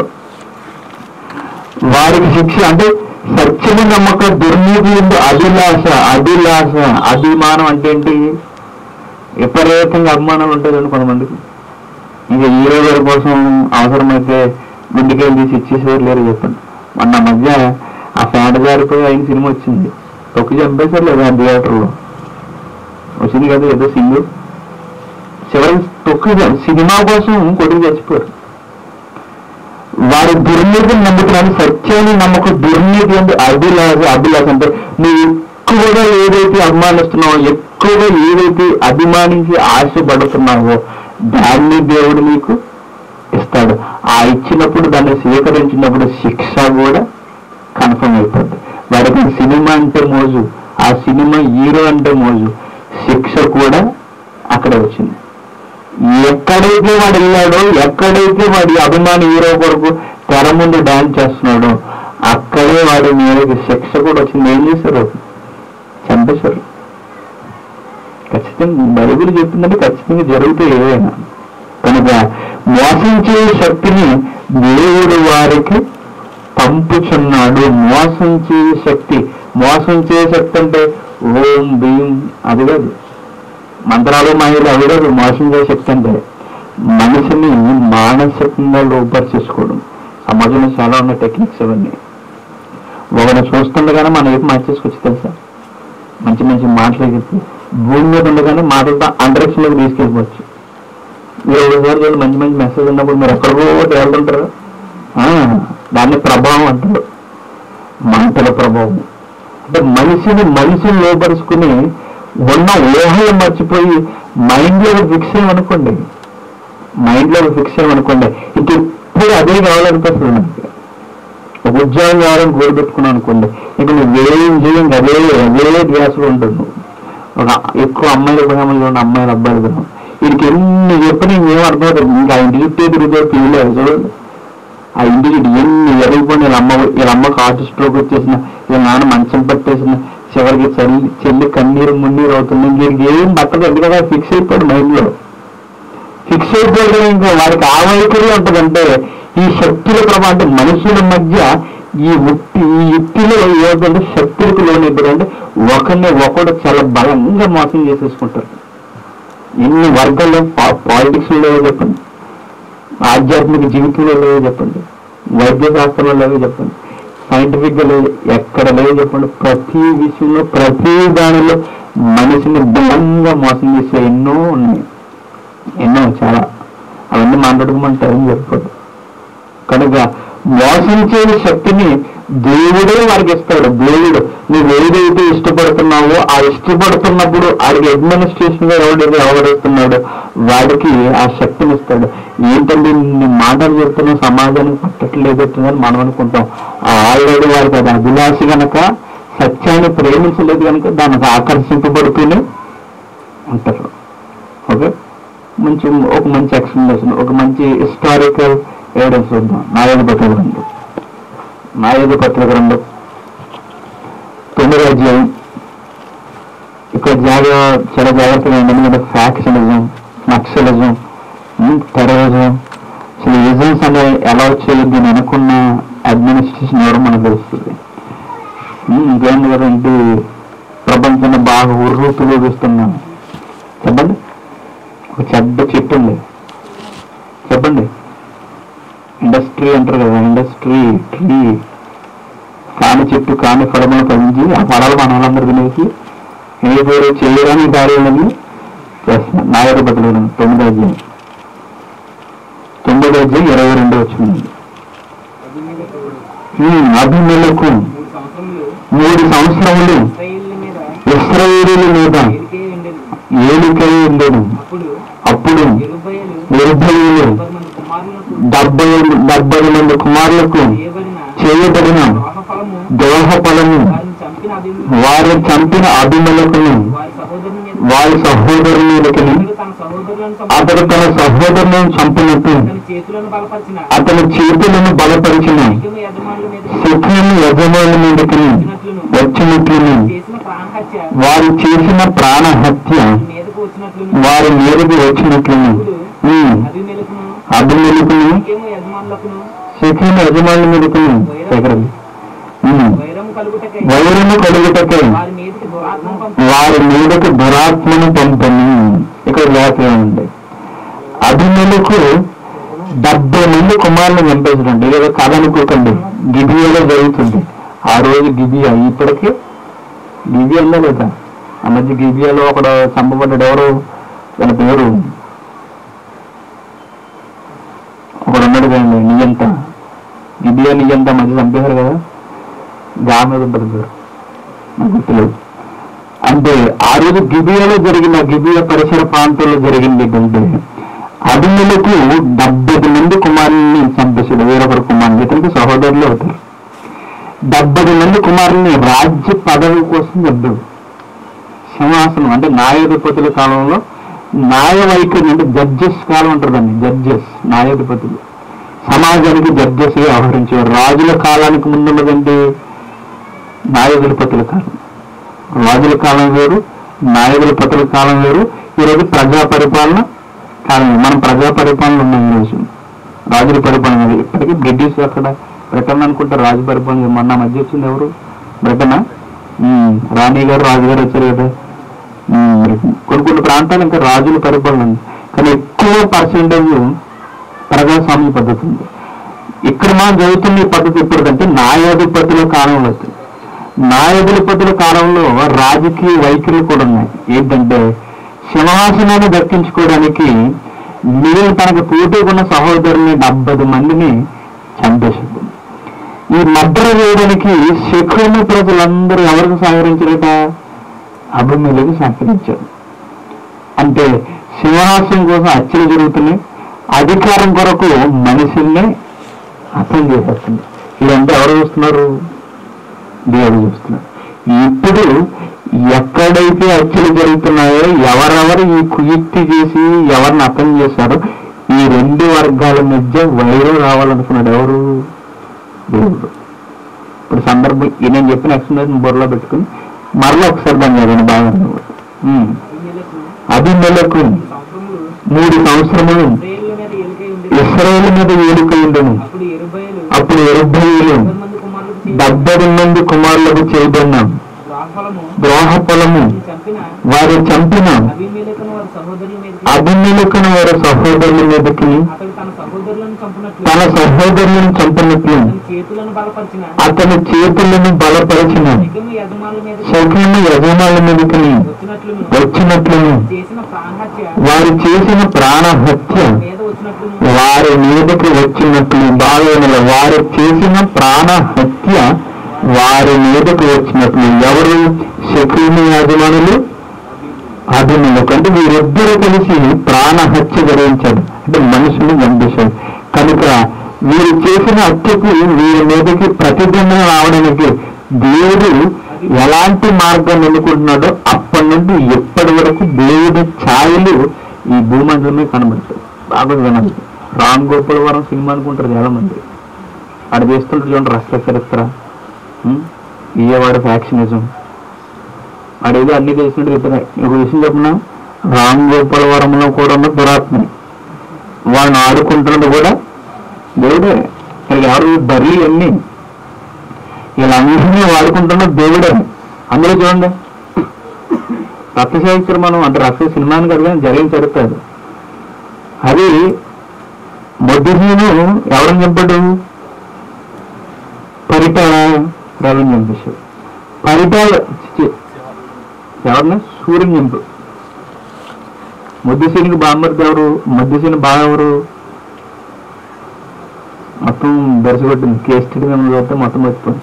వారికి శిక్ష అంటే సత్యము నమ్మక దుర్నీతి ఎందు అభిలాష అభిలాష అభిమానం అంటే ఏంటి విపరీతంగా అభిమానం ఉంటుందండి కొంతమందికి ఇంకా హీరో గారి కోసం అవసరమైతే గుండెకాయలు తీసి ఇచ్చేసేవారు లేరు చెప్పండి మొన్న మధ్య ఆ ఫ్యాన్ గారిపై అయిన సినిమా వచ్చింది తొక్కి చంపేశారు లేదా థియేటర్లో వచ్చింది కదా ఏదో సింగు చివరికి తొక్కి చం- సినిమా కోసం కొడుకు చచ్చిపోయారు వారి దుర్నీతిని నమ్ముతున్నాను సత్యాన్ని నమ్మక దుర్నీతి అంటే అభిలాష అభిలాష అంటే నువ్వు ఎక్కువగా ఏదైతే అభిమానిస్తున్నావో ఎక్కువగా ఏదైతే అభిమానించి ఆశపడుతున్నావో దాన్ని దేవుడు నీకు ఇస్తాడు ఆ ఇచ్చినప్పుడు దాన్ని స్వీకరించినప్పుడు శిక్ష కూడా కన్ఫర్మ్ అయిపోద్ది వాడికి సినిమా అంటే మోజు ఆ సినిమా హీరో అంటే మోజు శిక్ష కూడా అక్కడే వచ్చింది ఎక్కడైతే వాడు వెళ్ళాడో ఎక్కడైతే వాడి అభిమాని హీరో కొరకు తెర ముందు డాన్స్ చేస్తున్నాడో అక్కడే వాడి మీదకి శిక్ష కూడా వచ్చింది ఏం చేశారు చంపేశారు ఖచ్చితంగా బైబిల్ చెప్పిందంటే ఖచ్చితంగా జరుగుతాయి ఏదైనా కనుక మోసం చేయ శక్తిని దేవుడు వారికి పంపుచున్నాడు మోసం చేయ శక్తి మోసం చేయ శక్తి అంటే ఓం భీం అది కాదు మంత్రాలు మాయలు అవి కాదు మోసం చేసే శక్తి అంటే మనిషిని మానసికంగా లోపరిచేసుకోవడం సమాజంలో చాలా ఉన్న టెక్నిక్స్ అవన్నీ ఒకరిని చూస్తుండగానే మన వైపు మార్చేసుకొచ్చి తెలుసా మంచి మంచి మాటలు చెప్పి భూమి మీద ఉండగానే మాటలతో అంతరిక్షంలోకి తీసుకెళ్ళిపోవచ్చు మీరు ఒకసారి చూడండి మంచి మంచి మెసేజ్ ఉన్నప్పుడు మీరు ఎక్కడికో వెళ్తుంటారు ఆ, దాన్ని ప్రభావం అంటారు మాటల ప్రభావం అంటే మనిషిని మనిషిని లోపరుచుకుని ఉన్న ఊహలు మర్చిపోయి మైండ్లో ఫిక్స్ అయ్యమనుకోండి మైండ్లో ఫిక్స్ అయ్యమనుకోండి ఇంక ఇప్పుడు అదే కావాలనిపిస్తుంది నాకు ఒక ఉద్యోగం కావాలని గోల్ పెట్టుకున్నాను అనుకోండి ఇక నువ్వు ఏం చేయం అదే అదే ధ్యాసలో ఉంటుంది నువ్వు. ఒక ఎక్కువ అమ్మాయిల గ్రహంలో ఉన్న అమ్మాయిల అబ్బాయిల గ్రహం వీడికి ఎన్ని చెప్పినా ఏం అర్థం అవుతుంది ఇంకా ఆ ఇంటికి తిరిగితే పిల్లలు చూడండి ఆ ఇంటికి ఎన్ని ఎరిగిపోయిన వీళ్ళ అమ్మ వీళ్ళ అమ్మకి హార్ట్ స్ట్రోక్ వచ్చేసిన వీళ్ళ నాన్న మంచం పట్టేసిన చివరికి చెల్లి చెల్లి కన్నీరు మున్నీరు అవుతుంది ఇంక ఏం పట్టదు ఎందుకంటే ఫిక్స్ అయిపోయాడు మైండ్ లో ఫిక్స్ అయిపోయాడు ఇంకా వాడికి ఆ వైఖరి ఉంటుందంటే ఈ శక్తుల ప్రభావం అంటే మనుషుల మధ్య ఈ ఉక్తి ఈ యుక్తిలో ఏదంటే శక్తులకు లోనిప్పుడు అంటే ఒకరిని ఒకడు చాలా బలంగా మోసం చేసేసుకుంటారు ఎన్ని వర్గాల్లో పాలిటిక్స్ లేవో చెప్పండి ఆధ్యాత్మిక జీవితంలో లేవో చెప్పండి వైద్య శాస్త్రంలో లేవో చెప్పండి సైంటిఫిక్ గా లేవు ఎక్కడ లేవో చెప్పండి ప్రతి విషయంలో ప్రతి దానిలో మనిషిని బలంగా మోసం చేసే ఎన్నో ఉన్నాయి ఎన్నో చాలా అవన్నీ మాట్లాడుకోమని టైం సరిపోదు కనుక మోసం చేయని శక్తిని దేవుడే వారికి ఇస్తాడు దేవుడు నువ్వు ఏదైతే ఇష్టపడుతున్నావో ఆ ఇష్టపడుతున్నప్పుడు వాడికి అడ్మినిస్ట్రేషన్ గా ఎవడైతే ఎవడేస్తున్నాడో వాడికి ఆ శక్తిని ఇస్తాడు ఏంటంటే నీ మాటలు చెప్తున్నా సమాజానికి పట్టట్లేదు అని మనం అనుకుంటాం ఆల్రెడీ వారికి అది అభిలాష గనక సత్యాన్ని ప్రేమించలేదు కనుక దానికి ఆకర్షింపబడుతూనే ఉంటారు ఓకే మంచి ఒక మంచి ఎక్స్ప్లెనేషన్ ఒక మంచి హిస్టారికల్ ఎవిడెన్స్ చూద్దాం నాయక పత్రిక గ్రంథం నాయక పత్రిక గ్రంథం తొమ్మిది అధ్యాయం ఇక్కడ జాగ్ర చాలా జాగ్రత్తగా ఉంది ఎందుకంటే ఫ్యాక్షనిజం నక్సలిజం టెర్రరిజం అసలు ఇజమ్స్ అనే ఎలా వచ్చేది దీని అనుకున్న అడ్మినిస్ట్రేషన్ ఎవరో మనకు తెలుస్తుంది ఉమ్, ఇంకేంది కదా ఇంటి ప్రపంచాన్ని బాగా ఉర్రూతులు చూస్తున్నాను చెప్పండి ఒక చెడ్డ చెట్టు ఉంది చెప్పండి ఇండస్ట్రీ అంటారు కదా ఇండస్ట్రీ ట్రీ కాని చెట్టు కాని ఫలములు పంచి ఆ ఫలాలు మన వాళ్ళందరూ తినేసి ఏ పేరు చేయడానికి కార్యాలని చేస్తున్నారు నాయక బదులు తొమ్మిది అధ్యాయం తొమ్మిది అధ్యాయం ఇరవై రెండు వచ్చింది అభిమేలకు మూడు సంవత్సరములు మూడు సంవత్సరములు ఇశ్రాయేలు మీద ఇస్రాయేలీల మీద ఏలికే ఉండేది ఏలికై ఉండేది అప్పుడు అప్పుడు ఎరుబయలు నిర్భయులు పది మంది కుమారులకు డెబ్బై డెబ్బై మంది కుమారులకు చేయబడిన చేయబడిన దోహ ఫలము దోహ ఫలము వారిని చంపిన అభిమేలకు వారు చంపిన అభిమలకును వారి సహోదరుని మీద వారి సహోదరునికి అతడు తన సహోదరులను అతడు తన సహోదరులను చంపినట్టు తన చేతులను బలపరిచిన అతని చేతులను బలపరిచిన నిజము యజమానుల మీద శకుని యజమాని మీదకి వచ్చినట్లును చేసిన ప్రాణహత్య వారు చేసిన ప్రాణహత్య మీదకు వచ్చినట్లు వారి మీదకి వచ్చినట్లును ఉమ్, అభిమేలకును అభిమలకును ఇంకేమో యజమానులకును శకుని యజమాని మీదకును ఎగరండి ఉమ్, వైరము కలుగుటకై వైరము కలుగుటకై వారి మీదకి దురాత్మ పంపి వారి మీదకి దురాత్మను పంపని ఇక్కడ వ్యాఖ్య ఉంది అభిమలకు డెబ్బై మంది కుమారులు చంపేసినండి ఏదో కథ అనుకోకండి గిబియాలో జరుగుతుంది ఆ రోజు గిబియా ఇప్పటికీ గిబియా ఉందా లేదా ఆ మధ్య గిబియాలో ఒకడు చంపబడ్డాడు ఎవరు తన పేరు ఒకడు ఉన్నాడు కదండి నియంత గిబియా నియంత మధ్య చంపేశారు కదా గా మీద ఉంటుంది పేరు నాకు గుర్తులేదు అంటే ఆ రోజు గిబియాలో జరిగిన గిబియా పరిసర ప్రాంతాల్లో జరిగింది ఏంటంటే అభిములకు డెబ్బై మంది కుమారుల్ని చంపేశాడు వేరొకరు కుమారులు ఇతనికి సహోదరులు అవుతారు డెబ్బై మంది కుమారుల్ని రాజ్య పదవి కోసం చంపాడు సింహాసనం అంటే న్యాయాధిపతుల కాలంలో న్యాయ వైఖరి అంటే జడ్జెస్ కాలం అంటారు దాన్ని జడ్జెస్ న్యాయాధిపతులు సమాజానికి జడ్జెస్ వ్యవహరించేవారు రాజుల కాలానికి ముందున్నదంటే న్యాయాధిపతుల కాలం రాజుల కాలం వేరు న్యాయాధిపతుల కాలం వేరు ఈరోజు ప్రజా పరిపాలన కాలం వేరు. మనం ప్రజా పరిపాలన ఉన్నాం ఈరోజు రాజుల పరిపాలన లేదు. ఇప్పటికీ బ్రిటిష్ అక్కడ బ్రిటన్ అనుకుంటే రాజు పరిపాలన మొన్న మధ్య వచ్చింది ఎవరు బ్రిటనా ఉమ్, రాణి గారు రాజుగారు వచ్చారు కదా ఉమ్, బ్రిటన్. కొన్ని కొన్ని ప్రాంతాలు ఇంకా రాజుల పరిపాలన ఉంది కానీ ఎక్కువ పర్సెంటేజ్ ప్రజాస్వామ్య పద్ధతి ఉంది ఇక్కడ మనం జరుగుతున్న ఈ పద్ధతి ఎప్పుడంటే న్యాయాధిపతుల కాలంలో వచ్చింది. న్యాయాధిపతుల కాలంలో రాజకీయ వైఖరులు కూడా ఉన్నాయి ఏంటంటే సింహాసనాన్ని దక్కించుకోవడానికి మిగిలిన తనకు పోటీ ఉన్న సహోదరుని డెబ్బై మందిని చంపేశాడు ఈ మర్డర్ చేయడానికి శకుని ప్రజలందరూ ఎవరికి సహకరించారట అభిమేలకు సహకరించారు అంటే సింహాసనం కోసం హత్యలు జరుగుతున్నాయి అధికారం కొరకు మనుషుల్ని అర్థం చేసేస్తుంది ఇదంతా ఎవరు చూస్తున్నారు దేవుడు చూస్తున్నారు ఇప్పుడు ఎక్కడైతే హత్యలు జరుగుతున్నాయో ఎవరెవరు ఈ కుయుక్తి చేసి ఎవరిని అర్థం చేశారో ఈ రెండు వర్గాల మధ్య వైరం రావాలనుకున్నాడు ఎవరు దేవుడు ఇప్పుడు సందర్భం ఈ నేను చెప్పిన ఎక్స్ప్లెనేషన్ బుర్రలో పెట్టుకుని మరలా ఒకసారి దాన్ని చదవండి బాగా ఉమ్. అభిమేలకు అభిమేలకు సంపములు మూడు సంవత్సరములు ఇశ్రాయేలు మీద ఎలుకై ఉండేది ఇస్రాయేల్ మీద ఏలుకై ఉండను అప్పుడు ఇరుబయలు అప్పుడు ఎరుబ్బేయులు డెబ్బై మంది కుమారులకు చేసి డెబ్బై మంది కుమారులకు చేయబడిన రాఫలము ద్రోహ ఫలము చంపిన వారు చంపిన అభిమేలకును వారి సహోదరుల మీద అభిమేలకును వారి సహోదరుల మీదకి అతడు తన సహోదరులను చంపినట్లు తన సహోదరులను చంపినట్లు తన చేతులను బలపరిచిన అతని చేతులను బలపరిచిన నిగమ యజమానుల మీద సౌఖ్యము యజమానుల మీదకి వచ్చినట్లును వచ్చినట్లును చేసిన ప్రాణహత్య వారు చేసిన ప్రాణహత్య మీద వచ్చినట్లును వారి మీదకి వచ్చినట్లు బాగా వారు చేసిన ప్రాణహత్య వారి మీదకి వచ్చినట్లు ఎవరు శకుని యజమానులు అభిమలకు అంటే వీరిద్దరూ కలిసి ప్రాణహత్య జరిగించారు అంటే మనుషులు చంపేశారు కనుక వీరు చేసిన హత్యకు వీరి మీదకి ప్రతిదండన రావడానికి దేవుడు ఎలాంటి మార్గం ఎన్నుకుంటున్నాడో అప్పటి నుండి ఎప్పటి వరకు దేవుడి ఛాయలు ఈ భూమండలమే కనబడతాయి బాగా వినాలి రామ్ గోపాలవరం సినిమా అనుకుంటారు చాలా మంది ఆడ చేస్తుంటారు చూడండి రక్త చరిత్ర ఉం? విజయవాడ ఫ్యాక్షనిజం అడేదో అన్ని తెలిసినట్టు చెప్తున్నాయి ఒక విషయం చెప్పిన రామ్ గోపాలవరంలో కూడా ఉన్న దురాత్మ వాళ్ళని ఆడుకుంటున్నది కూడా దేవుడే ఇక్కడ ఎవరు బర్లీ అన్ని వీళ్ళందరినీ వాడుకుంటున్న దేవుడే అందులో చూడండి రక్తశాస్త్రం మనం అంటే రక్త సినిమాని కదా జరిగిన చరిత్ర అది. అది మొద్దుసీను ఎవరిని చంపాడు పరిటాల రవిని చంపేశాడు పరిటాల చి- ఎవరిని సూర్యుని చంపు ముద్దుసీనికి బామ్మర్ది ఎవరు ముద్దుసీని బాగా ఎవరు మొత్తం దర్శకొట్టింది కేస్టడీ మేము చూస్తే మొత్తం వచ్చిపోయింది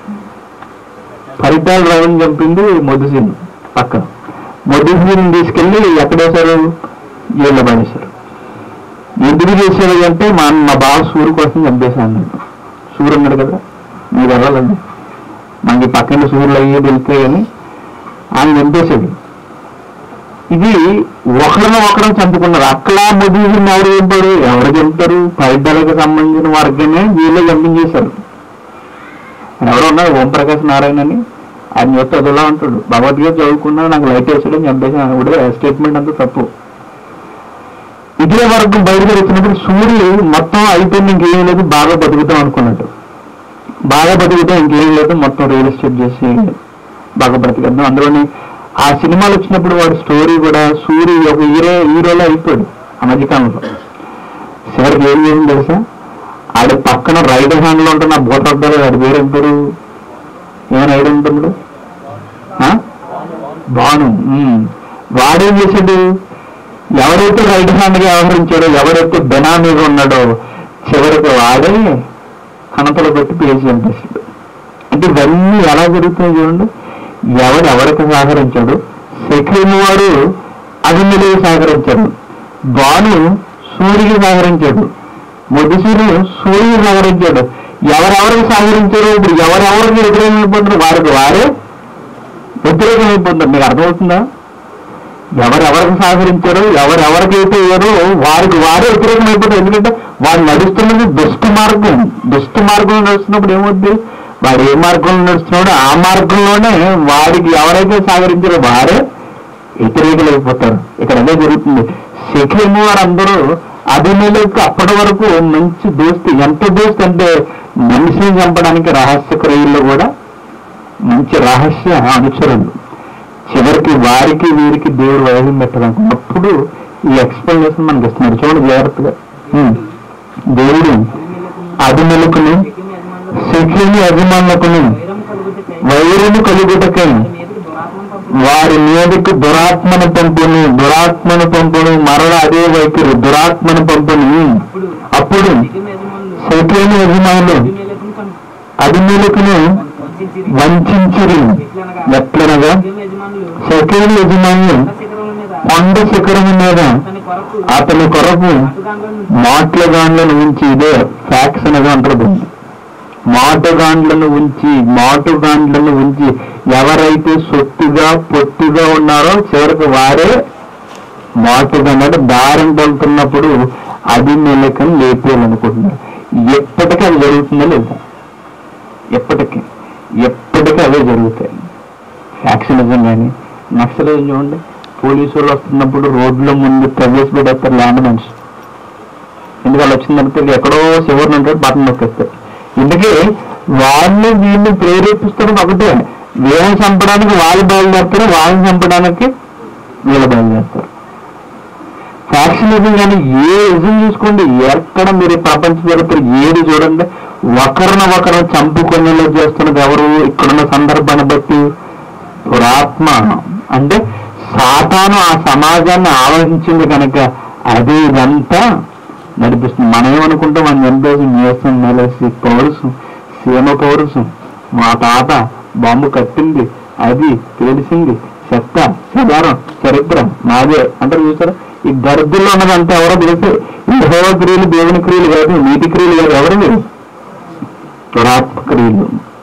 పరిటాల రవిని చంపింది మొద్దుసీను పక్క మొద్దుసీని తీసుకెళ్ళి ఎక్కడేశారు ఏళ్ళ పడేశారు ఎందుకు చేశారు అంటే మా మా బావ సూర్యు కోసం చంపేశాను నేను సూర్యు ఉన్నాడు కదా మీరు వెళ్ళాలండి మనకి పక్కన సూర్యులు అయ్యేది వెళ్తాయి కానీ ఆయన చంపేశాడు ఇది ఒకరిని ఒకరిని చంపుకున్నారు అక్కడ ముదిరిని ఎవరు చంపారు ఎవరు చంపారు పైదలకు సంబంధించిన వర్గమే వీళ్ళే చంపించేశారు ఆయన ఎవరో ఉన్నారు ఓంప్రకాశ్ నారాయణ అని ఆయన చూస్తే అదిలా అంటాడు భగవద్గీత చదువుకున్నా నాకు లైట్ వేసాడని చంపేసాను కూడా స్టేట్మెంట్ అంతా తప్పు ఇదే వరకు బయలుదేరుతున్నప్పుడు సూర్యుడు మొత్తం అయిపోయింది ఇంకేం లేదు బాగా బతుకుతాం అనుకున్నట్టు బాగా బతుకుతాం ఇంకేం లేదు మొత్తం రియల్ ఎస్టేట్ చేసి బాగా బ్రతికేద్దాం అందులోని ఆ సినిమాలు వచ్చినప్పుడు వాడి స్టోరీ కూడా సూర్య ఒక హీరో హీరోలో అయిపోయాడు ఆ మధ్యకాలంలో చివరికి ఏం చేసింది తెలుసా ఆడ పక్కన రైట్ హ్యాండ్ లో ఉంటున్న బోటద్దారు వాడి పేరు ఏం పేరు ఏమైనా ఐడియా ఉంటుంది బాను ఉమ్. వాడేం చేశాడు ఎవరైతే రైట్ హ్యాండ్ గా వ్యవహరించాడో ఎవరైతే బెనామీగా ఉన్నాడో చివరికి వాడే కణతలు పెట్టి పేసి చంపేశాడు అంటే ఇవన్నీ ఎలా జరుగుతున్నాయి చూడండి ఎవడు ఎవరికి సహకరించాడు సెకండ్ వాడు అభిమలికి సహకరించాడు బాను సూర్యుకి సహకరించాడు మొదటిసూరు సూర్యుకి సహకరించాడు ఎవరెవరికి సహకరించారో ఇప్పుడు ఎవరెవరికి వ్యతిరేకమైపోతున్నారు వారికి వారే వ్యతిరేకమైపోతున్నారు మీకు అర్థమవుతుందా ఎవరెవరికి సహకరించారో ఎవరెవరికైతే అయ్యారో వారికి వారే వ్యతిరేకం అయిపోతారు ఎందుకంటే వాడు నడుస్తున్నది దుష్ట మార్గం దుష్ట మార్గంలో నడుస్తున్నప్పుడు ఏమవుద్ది వాడు ఏ మార్గంలో నడుస్తున్నాడో ఆ మార్గంలోనే వాడికి ఎవరైతే సహకరించారో వారే వ్యతిరేకులు అయిపోతారు ఇక్కడ అదే జరుగుతుంది శఖేము వారందరూ అభిమేలకు అప్పటి వరకు మంచి దోస్తి ఎంత దోస్తి అంటే మనిషిని చంపడానికి రహస్య క్రియల్లో కూడా మంచి రహస్య అనుచరులు చివరికి వారికి వీరికి దేవుడు వైద్యం పెట్టాలనుకున్నప్పుడు ఈ ఎక్స్ప్లెనేషన్ మనకి ఇస్తున్నారు చూడండి జాగ్రత్తగా ఉమ్. దేవుడు అభిమేలకును అభిమలుకును సిక్కిం యజమానులు శక్తిని అభిమానులకును వైరం కలుగుటకై వైరును కలుగుటకై వారి మీదకి దురాత్మను పంపును వారి మీదకు దురాత్మను పంపును దురాత్మను పంపును మరల అదే వైఖరి దురాత్మను పంపును అప్పుడు అప్పుడు సిక్కిం యజమానులు శక్తిని అభిమానులు అభిమేలకును కం- అభిమేలకును వంచించిరి. వంచిరి ఎట్లనగా ఎట్లనగా సిక్కిం యజమానులు శక్తిని యజమానులు కొండ శిఖరముల మీద కొండ శిఖరము మీద అతని కొరకు అతని కొరకు అటుగాండ్లను మాటగాండ్లను ఉంచి ఇదే ఫ్యాక్స్ అనేది అంటారు మాటగాండ్లను ఉంచి మాటుగాండ్లను ఉంచి ఎవరైతే సొత్తుగా పొత్తుగా ఉన్నారో చివరికి వారే మాటుగా అంటే దారం వెళ్తున్నప్పుడు అది మెలకని లేపేయాలనుకుంటున్నారు ఎప్పటికీ అది జరుగుతుందా లేదా ఎప్పటికీ ఎప్పటికీ అవే జరుగుతాయి ఫ్యాక్షనిజం కానీ నక్సలిజం చూడండి పోలీసు వాళ్ళు వస్తున్నప్పుడు రోడ్ల ముందు ప్రవేశపెట్టేస్తారు ల్యాండ్ మనిషి ఎందుకు వాళ్ళు వచ్చిందంటే ఎక్కడో చివరిని ఉంటాడు బటన్ నొక్కేస్తారు ఇందుకే వాళ్ళు వీళ్ళు ప్రేరేపిస్తారు ఒకటే వీళ్ళని చంపడానికి వాళ్ళు బయలుదేరుతారు వాళ్ళని చంపడానికి వీళ్ళు బయలుదేరుతారు ఫ్యాక్షనిజం కానీ ఏ ఇజం చూసుకోండి ఎక్కడ మీరు ప్రపంచ జరుగుతారు ఏది చూడండి ఒకరిని ఒకరు చంపుకునేలా చేస్తున్నది ఎవరు ఇక్కడున్న సందర్భాన్ని బట్టి ఒక ఆత్మ అంటే సాతాను ఆ సమాజాన్ని ఆవహించింది కనుక అదే ఇదంతా నడిపిస్తుంది మనం ఏమనుకుంటాం మన జనరేషన్ చేస్తాం మెలసి పౌరుషం సీమ పౌరుషం మా తాత బాంబు కట్టింది అది తెలిసింది చెత్త సదారం చరిత్ర మాదే అంటారు చూసారా ఈ గర్భుల్లో ఉన్నదంతా ఎవరో తెలిసి ఈ యెహోవ క్రియలు దేవుని క్రియలు కాదు నీతి క్రియలు కాదు ఎవరివి దురాత్మ క్రియలు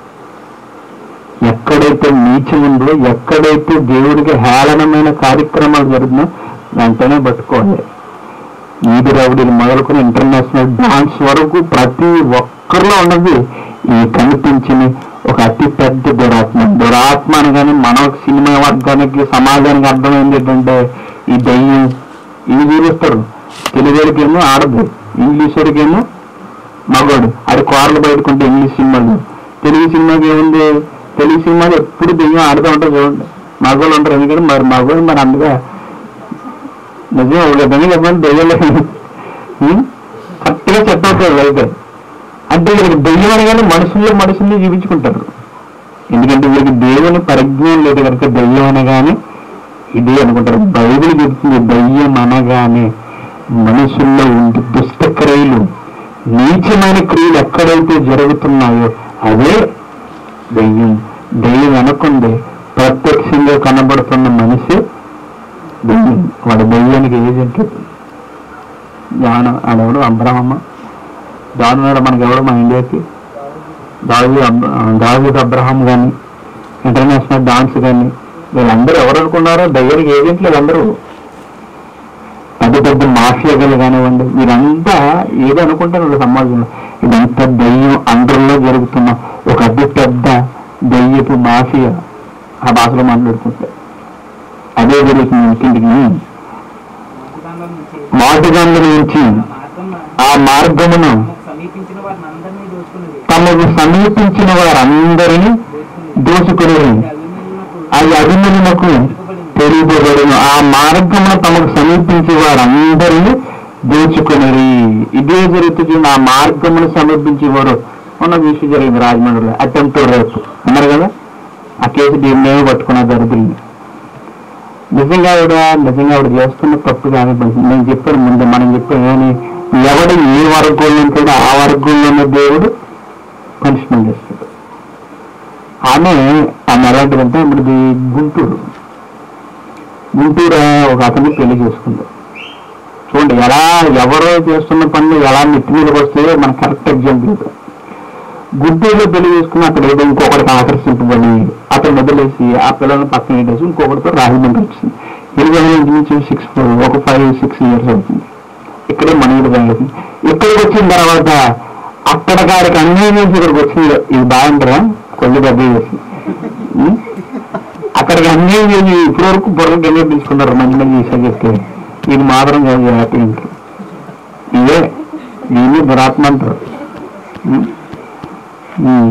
ఎక్కడైతే నీచం ఉందో ఎక్కడైతే దేవుడికి హేళనమైన కార్యక్రమాలు జరుగుతుందో వెంటనే పట్టుకోవాలి ఈది రౌడీలు మొదలుకొని ఇంటర్నేషనల్ డాన్స్ వరకు ప్రతి ఒక్కరిలో ఉన్నది ఈ కనిపించిన ఒక అతి పెద్ద దురాత్మ దురాత్మ అనగానే మన సినిమా వర్గానికి సమాజానికి అర్థమైంది ఏంటంటే ఈ దయ్యం ఇవి చూపిస్తారు తెలుగుడికేమో ఆడదు ఇంగ్లీష్ వాడికేమో మగవాడు అది కోరలు బయటకుంటే ఇంగ్లీష్ సినిమాలు తెలుగు సినిమాకి ఏముంది తెలుగు సినిమాలు ఎప్పుడు దెయ్యం ఆడుతూ ఉంటారు చూడండి మగవాళ్ళు ఉంటారు ఎందుకంటే మరి మగవాళ్ళు మరి అందుగా నిజం ఒక విధంగా చెప్పండి దెయ్యం కరెక్ట్గా చెప్పవుతారు అయితే అంటే వీళ్ళకి దెయ్యం అనగానే మనుషుల్లో మనుషుల్ని జీవించుకుంటారు ఎందుకంటే వీళ్ళకి దేవుని పరిజ్ఞానం లేదు కనుక దెయ్యం అనగానే ఇదే అనుకుంటారు బైబిల్ చెప్తుంది దెయ్యం అనగానే మనుషుల్లో ఉండి దుష్ట క్రియలు నీచమైన క్రియలు ఎక్కడైతే జరుగుతున్నాయో అదే దెయ్యం దెయ్యం అనుకుంది ప్రత్యక్షంగా కనబడుతున్న మనిషి దెయ్యం వాడు దెయ్యానికి ఏజెంట్ జాన ఆడెవడు అబ్రహమ్మ దాని మనకి ఎవడు మన ఇండియాకి దావి దావీద్ అబ్రహాం కానీ ఇంటర్నేషనల్ డాన్స్ కానీ వీళ్ళందరూ ఎవరు అనుకున్నారో దయ్యానికి ఏజెంట్లు వీళ్ళందరూ పెద్ద పెద్ద మాఫియాలు కానివ్వండి వీరంతా ఏదో అనుకుంటారు సమాజంలో ఇదంతా దయ్యం అండర్లో జరుగుతున్న ఒక అతి పెద్ద దయ్యపు మాఫియా ఆ భాషలో మాట్లాడుకుంటే అదే జరుగుతుంది ఇంటింటికి మాటగాండ్ల నుంచి మాటగాండ్ల నుంచి ఆ మార్గం ఆ మార్గమును తమకు సమీపించిన వారిని అందరినీ దోచుకున్నది తమకు సమీపించిన వారందరినీ దోచుకుని అభిమేయులకు ఆ అభిమనులకు తెలియబడిన ఆ మార్గమును తమకు సమీపించే వారందరినీ దోచుకుని ఇదే జరుగుతుంది ఆ మార్గమును సమీపించేవారు మొన్న విషయం జరిగింది రాజమండ్రిలో అటెంప్ట్ రేపు అన్నారు కదా ఆ కేసు దీన్నే పట్టుకున్న దరిద్రుని నిజంగా ఆవిడ నిజంగా ఆవిడ చేస్తున్న తప్పు కానీ నేను చెప్పాను ముందు మనం చెప్పాను ఏమని ఎవడు ఏ వర్గంలో ఉంటాడో ఆ వర్గంలో ఉన్న దేవుడు పనిష్మెంట్ ఇస్తాడు ఆమె ఆమె ఎలాంటిదంటే ఇప్పుడుది గుంటూరు గుంటూరు ఒక అతన్ని పెళ్లి చేసుకుంది చూడండి ఎలా ఎవరో చేస్తున్న పనులు ఎలా నెత్తి మీదకి వస్తాయో మనకు కరెక్ట్ ఎగ్జాంపుల్ ఇది గుంటూరులో పెళ్లి చేసుకుని అక్కడ ఏదో ఇంకొకరికి ఆకర్షింపబడి అతను వదిలేసి ఆ పిల్లల్ని పక్కన పెట్టేసి ఇంకొకరితో రాజమండ్రి వచ్చింది ఇరవై నుంచి నుంచి సిక్స్ ఒక ఫైవ్ సిక్స్ ఇయర్స్ అవుతుంది ఇక్కడే మనీడు అవుతుంది ఇక్కడికి వచ్చిన తర్వాత అక్కడ గారికి అన్నీ చేసి ఇక్కడికి వచ్చింది ఇది బాగుంటారా కొద్ది పెద్ద చేసి ఉం? అక్కడికి అన్నీ చేసి ఇప్పటి వరకు బుర్ర కింద తీసుకున్నారు మంచి మంది చేసా చెప్తే ఇది మాత్రం కాదు హ్యాపీ అంటారు ఇదే దీన్ని దురాత్మ అంటారు ఉం? ఉం.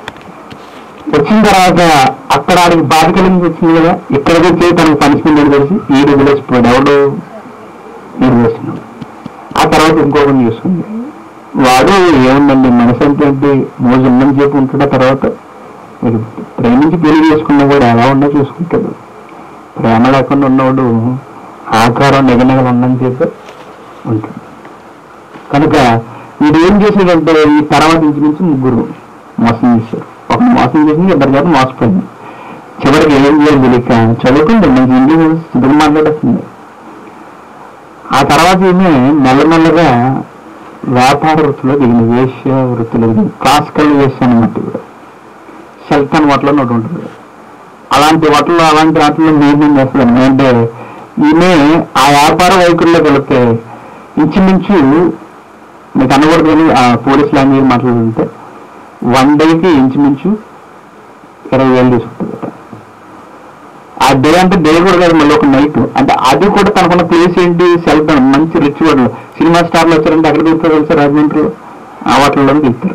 వచ్చిన తర్వాత అక్కడ ఆడికి బాధికల నుంచి వచ్చింది కదా ఇక్కడికి వచ్చి తనకు పనిష్మెంట్ తెలిసి ఈ వదిలేసిపోయాడు ఎవడు ఈడు వేస్తున్నాడు ఆ తర్వాత ఇంకొకరిని చూసుకుంది వాడు ఏముందండి మనసు అంటే మోజు ఉందని చెప్పి ఉంటాడు ఆ తర్వాత మీరు ప్రేమించి పెళ్లి చేసుకున్న వాడు ఎలా ఉన్నా చూసుకుంటాడు ప్రేమ లేకుండా ఉన్నవాడు ఆకారం నిగనగలు ఉందని చెప్పి ఉంటాడు కనుక వీడు ఏం చేశాడంటే ఈ తర్వాత ఇంచుమించు ముగ్గురు మోసం చేశారు ఒక మోసం చేసింది ఇద్దరు చేత మోసపోయింది చివరికి ఏం చేయాలి తెలియక చదువుకుంది మంచి ఇంగ్లీష్ తెలుగు మాట్లాడేస్తుంది ఆ తర్వాత ఈమె మెల్లమెల్లగా వ్యాపార వృత్తిలో దిగింది వేశ్య వృత్తిలో దిగింది క్లాసికల్ వేశ్య అన్నమాట ఇప్పుడు సెల్ఫన్ వాటిలో ఒకటి ఉంటుంది అలాంటి వాటిలో అలాంటి వాటిలో మెయింటైన్ చేస్తుంది అంటే ఈమె ఆ వ్యాపార వైఖరిలోకి వెళితే ఇంచుమించు మీకు అనకూడదు కానీ ఆ పోలీస్ లాంగ్వేజ్ మాట్లాడుతుంటే వన్ డేకి ఇంచుమించు ఇరవై వేలు తీసుకుంటుంది ఆ డే అంటే డే కూడా కాదు మళ్ళీ ఒక నైట్ అంటే అది కూడా తనకున్న ప్లేస్ ఏంటి సెల్ఫ్ మంచి రిచ్ వాడు సినిమా స్టార్లు వచ్చారంటే అక్కడ దిగుతారు తెలుసు రాజమండ్రిలో ఆ వాటిల్లో దిగుతారు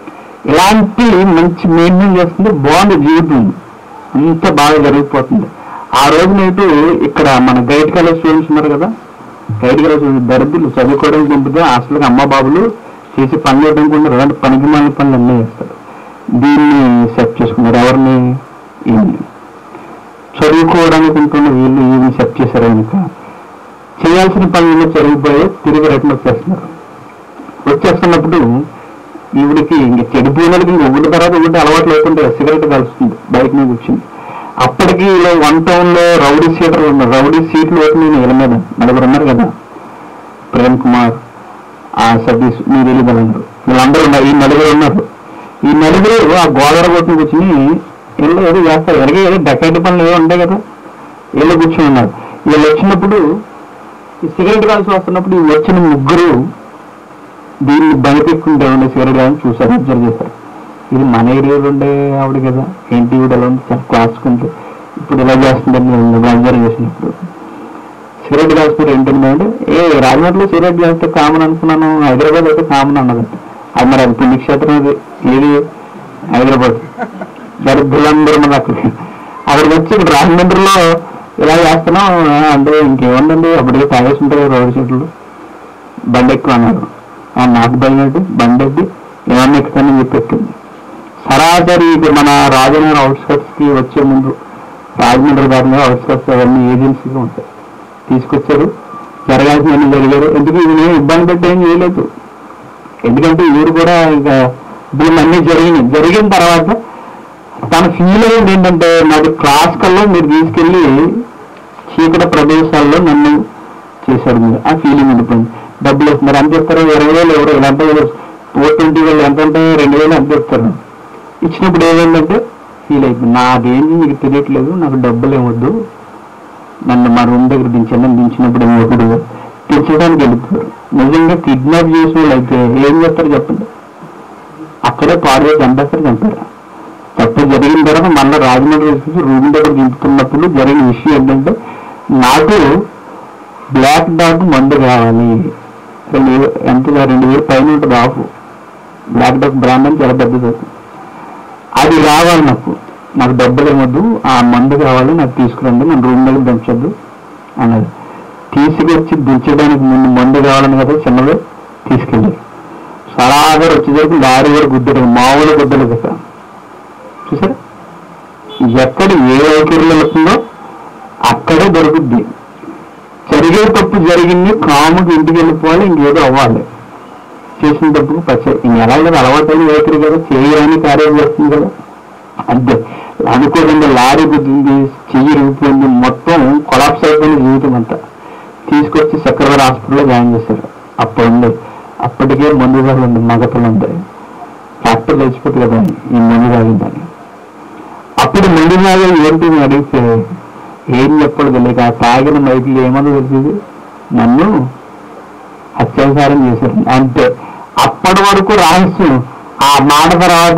ఇలాంటి మంచి మెయింటైన్ చేస్తుంది బాగుంది జీవితం అంత బాగా జరిగిపోతుంది ఆ రోజు నైట్ ఇక్కడ మన గైడ్ కాలేజ్ స్టూడెంట్స్ ఉన్నారు కదా గైడ్ కాలేజ్ దరిద్రులు చదువుకోవడానికి పంపితే అసలు అమ్మ బాబులు చేసి పనులు ఇవ్వకుండా అలాంటి పనికి మాలిన పనులు అన్నీ చేస్తారు దీన్ని సెట్ చేసుకున్నారు ఎవరిని ఈయన్ని చదువుకోవడానికి ఉంటున్న వీళ్ళు ఈయన సెట్ చేశారు కనుక చేయాల్సిన పనులు జరిగిపోయి తిరిగి రిటర్న్ వచ్చేస్తున్నారు వచ్చేస్తున్నప్పుడు ఈవిడికి ఇంక చెడిపోయినకి ఇంక ఒకటి తర్వాత ఒకటి అలవాటు లేకుండా సిగరెట్ కలుస్తుంది బయట మీద కూర్చుంది అప్పటికి ఇలా వన్ టౌన్ లో రౌడీ సీటర్లు ఉన్నారు రౌడీ సీట్లు ఓపెన్ వీళ్ళ మీద నలుగురు ఉన్నారు కదా ప్రేమ్ కుమార్ ఆ సతీష్ మీరు తెలియగలరు వీళ్ళందరూ ఉన్నారు ఈ నలుగురు ఉన్నారు ఈ నలుగురు ఆ గోదావరి కొట్టుని కూర్చుని వీళ్ళు ఏదో చేస్తారు ఎలాగే ఏదో డెక్కటి పనులు ఏదో ఉంటాయి కదా వీళ్ళు కూర్చుని ఉన్నారు వీళ్ళు వచ్చినప్పుడు ఈ సిగరెట్ కాల్సి వస్తున్నప్పుడు ఈ వచ్చిన ముగ్గురు దీన్ని భయపెట్టుకుంటే ఉండే సిగరెట్ కాల్సి చూసారు అబ్జర్వ్ చేశారు ఇది మన ఏరియాలో ఉండే ఆవిడ కదా ఏంటి ఈవిడ ఎలా ఉంది చాలా క్లాసుకుంటే ఇప్పుడు ఇలా చేస్తుందని నేను అబ్జర్వ్ చేసినప్పుడు సిగరెట్ కాల్చుకుంటే ఏంటంటే అంటే ఏ రాజమండ్రిలో సిగరెట్ చేస్తే కామన్ అనుకున్నాను హైదరాబాద్ అయితే కామన్ అన్నదంట అది మరి అది పుణ్యక్షేత్రం అది ఏది హైదరాబాద్ దరిద్రులందరూ మన అక్కడ అక్కడికి వచ్చి ఇక్కడ రాజమండ్రిలో ఇలా చేస్తున్నాం ఆ, అంటే ఇంకేముందండి అప్పటికే తాగేసి ఉంటాయి రోడ్డు చెట్లు బండి ఎక్కువ అన్నారు ఆ, నాకు భయం ఏంటి బండి ఎక్కి ఏమన్నా ఎక్కుతానని చెప్పి ఎక్కింది సరాసరి ఇప్పుడు మన రాజనగర్ అవుట్స్కట్స్ కి వచ్చే ముందు రాజమండ్రి దారిలో అవుట్స్కట్స్ అవన్నీ ఏజెన్సీగా ఉంటాయి తీసుకొచ్చారు జరగాల్సినవన్నీ జరిగారు ఎందుకు ఇది ఏం ఇబ్బంది పెట్టి ఏం చేయలేదు ఎందుకంటే ఈ ఊరు కూడా ఇంకా దీన్ని అన్ని జరిగినాయి జరిగిన తర్వాత తన ఫీల్ అయింది ఏంటంటే నాకు క్లాస్ కల్లో మీరు తీసుకెళ్ళి చీకటి ప్రదేశాల్లో నన్ను చేశారు మీరు ఆ ఫీలింగ్ ఉండిపోయింది డబ్బులు వస్తున్నారు ఎంత ఇస్తారు ఇరవై వేలు ఎవరు ఎంత ఫోర్ ట్వంటీ వేలు ఎంత ఉంటాయి రెండు వేలు ఎంత ఇస్తారు ఇచ్చినప్పుడు ఏమైందంటే ఫీల్ అయిపోయింది నాదేంటి మీకు తెలియట్లేదు నాకు డబ్బులు ఏమొద్దు నన్ను మా రూమ్ దగ్గర దించండి అని దించినప్పుడు ఏమవుతుంది తెచ్చడానికి వెళ్తారు నిజంగా కిడ్నాప్ చేసిన వాళ్ళు అయితే ఏం చేస్తారు చెప్పండి అక్కడే పాడు చేసి చంపేస్తారు చంపారు తప్పు జరిగిన తర్వాత మళ్ళీ రాజమండ్రి వచ్చేసి రూమ్ దగ్గర దింపుతున్నప్పుడు జరిగిన విషయం ఏంటంటే నాకు బ్లాక్ డాగ్ మందు కావాలి రెండు వే- ఎంత రెండు వేలు పైన ఉంటుంది ఆఫ్ బ్లాక్ డాగ్ బ్రాండ్ అని చాలా పెద్దది అది. అది కావాలి నాకు నాకు డబ్బులు ఏమొద్దు ఆ మందు కావాలి నాకు తీసుకురండి నేను రూమ్ దగ్గర దించొద్దు అన్నది తీసుకొచ్చి దించడానికి ముందు మందు కావాలని కదా చిన్నది తీసుకెళ్ళారు సరాగర్ వచ్చేసరికి లారీ కూడా గుద్దరు మామూలు గుద్దలు కదా చూసారా ఎక్కడ ఏ వైఖరిలో వస్తుందో అక్కడే దొరుకుద్ది జరిగే తప్పు జరిగింది కాముకి ఇంటికి వెళ్ళిపోవాలి ఇంకేదో అవ్వాలి చేసిన తప్పుకు పచ్చ ఇంక ఎలా లేదు అలవాటైన వైఖరి కదా చేయని కార్యం చేస్తుంది కదా అంతే అనుకోకుండా లారీ గుద్దింది చెయ్యి రిగిపోయింది మొత్తం కొలాప్స్ అయిపోయింది జీవితం అంతా తీసుకొచ్చి చక్రవారి హాస్పిటల్లో జాయిన్ చేశారు అప్పుడు ఉంది అప్పటికే మందు ధరలు ఉంది మగతలు ఉంటాయి డాక్టర్ లేచిపోతుంది కదా ఈ మందు తాగిందని అప్పుడు మందు తాగే ఏంటి అని అడిగితే ఏం చెప్పడు తెలియక ఆ తాగిన మైకులు ఏమన్నా తెలిసింది నన్ను అత్యాచారం చేశారు అంతే అప్పటి వరకు రహస్యం ఆ మాట తర్వాత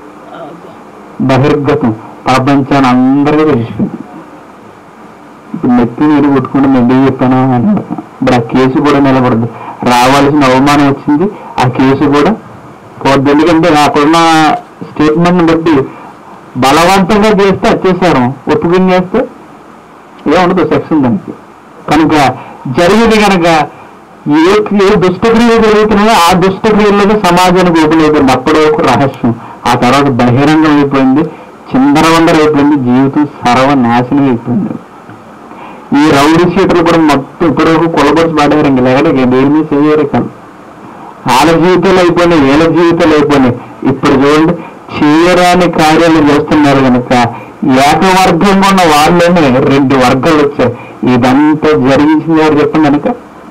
బహిర్గతం ప్రపంచాన్ని అందరికీ తెలిసిపోయింది ఇప్పుడు నెత్తి నీరు కొట్టుకుంటే నేను ఎందుకు చెప్పాను అని అన్నారు. ఇప్పుడు ఆ కేసు కూడా నిలబడదు రావాల్సిన అవమానం వచ్చింది ఆ కేసు కూడా పోద్ది ఎందుకంటే అక్కడున్న స్టేట్మెంట్ బట్టి బలవంతంగా చేస్తే అత్యాచారం ఒప్పుకుని చేస్తే ఏముండదు సెక్షన్ దానికి కనుక జరిగింది కనుక ఏ ఏ దుష్టక్రియలు జరుగుతున్నాయో ఆ దుష్టక్రియలకు సమాజానికి ఉపయోగపడింది అప్పటి వరకు రహస్యం ఆ తర్వాత బహిరంగం అయిపోయింది చిందరవందర అయిపోయింది జీవితం సర్వనాశనం అయిపోయింది ఈ రౌడీ సీటర్లు కూడా మొత్తం ఇప్పటి వరకు కొలబొచ్చి పడేవారు ఇంక లేకపోతే దేని మీద చేయరు కాదు వాళ్ళ జీవితాలు అయిపోయినాయి వీళ్ళ జీవితాలు అయిపోయినాయి ఇప్పుడు చూడండి చేయరాని కార్యాలు చేస్తున్నారు కనుక ఏకవర్గంగా ఉన్న వాళ్ళలోనే రెండు వర్గాలు వచ్చాయి ఇదంతా జరిగించింది ఎవరు చెప్పండి కనుక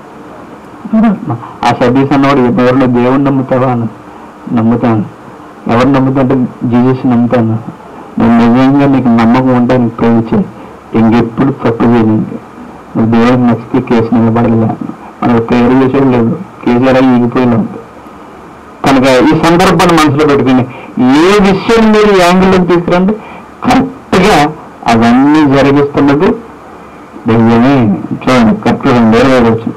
ఆ సతీష్ అన్నవాడు ఎవరిలో దేవుణ్ణి నమ్ముతావా అని నమ్ముతాను ఎవరు నమ్ముతుంటే జీసస్ నమ్ముతాను నువ్వు నిజంగా నీకు నమ్మకం ఉంటే నీకు ప్రేమించే ఇంకెప్పుడు తప్పు చేయను నువ్వు దేవుడికి నచ్చితే కేసు నిలబడలే మనకు పేరు చేసేది లేదు కేసీఆర్ అయ్యి ఈగిపోయినా ఉంది కనుక ఈ సందర్భాన్ని మనసులో పెట్టుకుని ఏ విషయం మీరు యాంగిల్లో తీసుకురండి కరెక్ట్ గా అవన్నీ జరిగిస్తున్నది దెయ్యమే చూడండి కరెక్ట్ గా వేరే వచ్చు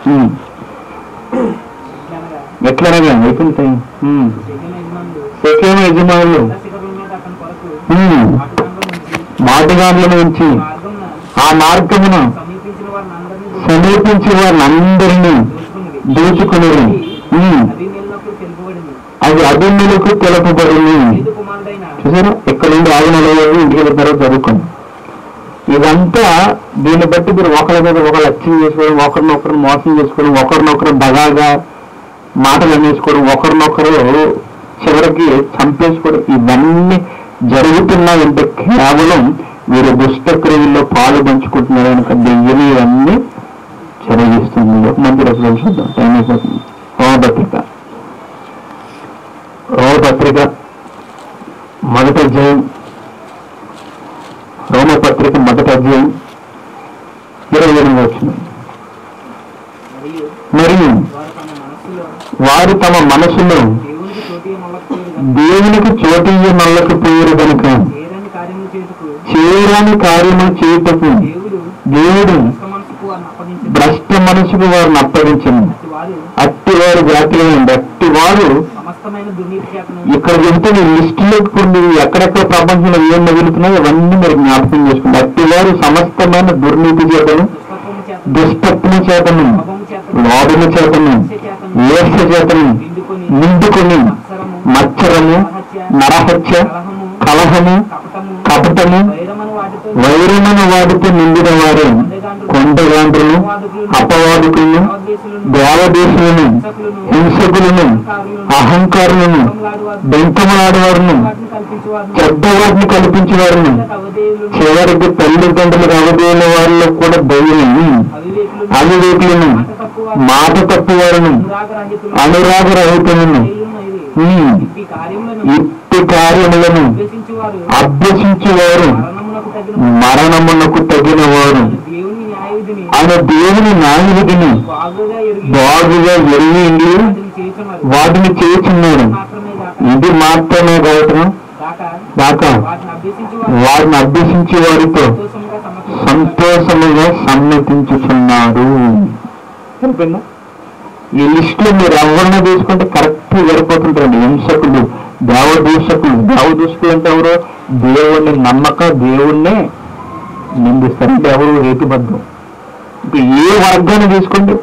ఎట్లనగా ఎట్లనగా అయిపోయింది టైం ఉమ్. శకున యజమానులు సెకేమ యజమానులు కొండ శిఖరం మీద అతని కొరకు ఉమ్. వాటిదాంట్లో నుంచి మాటగాండ్ల నుంచి మార్గమున ఆ మార్గమున సమీపించిన వారిని అందరినీ సమీపించి వారిని అందరినీ దోచుకున్నది దోచుకుని ఉమ్. అది వెళ్ళినప్పుడు తెలుపబడింది అది అభిమ్యులకు తెలుపబడింది ఐదు కుమారుడైన చూసారా ఇక్కడ నుండి ఆగినలో ఇంటికి వెళ్ళిన చదువుకోండి ఇదంతా దీన్ని బట్టి మీరు ఒకరి మీద ఒకరు లక్ష్యం చేసుకోవడం ఒకరినొకరు మోసం చేసుకోవడం ఒకరినొకరు దగాగా మాటలు అనేసుకోవడం ఒకరినొకరు చివరికి చంపేసుకోవడం ఇవన్నీ జరుగుతున్నాయంటే కేవలం వీరు దుష్టక్రియల్లో పాలు పంచుకుంటున్నారు కనుక దెయ్యం ఇవన్నీ జరిగిస్తుంది ఒక మంచి రెఫరెన్స్ చూద్దాం టైం అయిపోతుంది హోమపత్రిక హోమపత్రిక మొదటి అధ్యాయం రోమపత్రిక మొదటి అధ్యాయం ఇరవై ఎనిమిది వచ్చిన మరియు మరియు వారు తమ మనస్సులో వారు తమ మనసులో దేవునికి చోటి మొలకపోయారు దేవునికి చోటీయ నల్లకు పోయిరు కనుక చేయరని కార్యములు చేతుకు చేయరాని కార్యము చేయుటకు దేవుడు దేవుడు కష్ట మనసుకు వారిని అప్పగించింది భ్రష్ట మనసుకు వారిని అప్పగించింది వారు అట్టి వారు జాతిలో ఉంది అట్టి వారు సమస్తమైన దుర్నీతి చేతను ఇక్కడ చెబితే నీ లిస్టులోకి కొన్ని ఎక్కడెక్కడ ప్రపంచంలో ఏం మిగులుతున్నాయో అవన్నీ మీరు జ్ఞాపకం చేసుకోండి అట్టి వారు సమస్తమైన దుర్నీతి చేతను దుష్టత్వము చేతను దుష్టత్వము చేతను కోపము చేతను లోపము చేతను ఏర్ష చేతను నిండుకొని నిండుకొని మచ్చరము నరహత్య కలహము కపటము కపటము వైరమను వాటితో వైరమైన వాటితో నిండిన వారే కొండగాండ్రులు అపవాదుకులను దేవదేశులను హింసకులను అహంకారులను బెంకమలాడవారును వాటిని కల్పించేవారు చెడ్డవాటిని కల్పించేవారును అవదేవులను చివరికి తల్లిదండ్రులకు అవధుల వారిలో కూడా దయ్యం అవివేకులను అవివేకులను మాట తక్కువ మాట తప్పువారును అనురాగరహితులను అనురాగ రహితమును చేయున్నది. ఈ కార్యములను ఇట్టి కార్యములను ఉద్దేశించువారు అభ్యసించేవారు మరణమునకు తగిన మరణమునకు తగిన వారు దేవుని న్యాయవిధిని ఆయన దేవుని న్యాయవిధిని బాగుగా ఎరిగి బాగుగా ఎరిగి వాటిని చేయుచున్నారు వాటిని చేస్తున్నాడు మాత్రమే కాక ఇది మాత్రమే కావటం కాక దాకా వాటిని అభ్యసించువారు వారిని అభ్యసించే వారితో సంతోషంగా సమర్పించుకుంటారు. సంతోషముగా సమ్మతించుచున్నారు సరిపోయిందా ఈ లిస్ట్ లో మీరు ఎవరిని తీసుకుంటే కరెక్ట్ సరిపోతుంటారండి హింసకులు దేవదూషకులు దేవదూషకులు అంటే ఎవరు దేవుణ్ణి నమ్మక దేవుణ్ణే నిందిస్తారు అంటే ఎవరు రేతుబద్ధం ఇప్పుడు ఏ వర్గాన్ని తీసుకోండి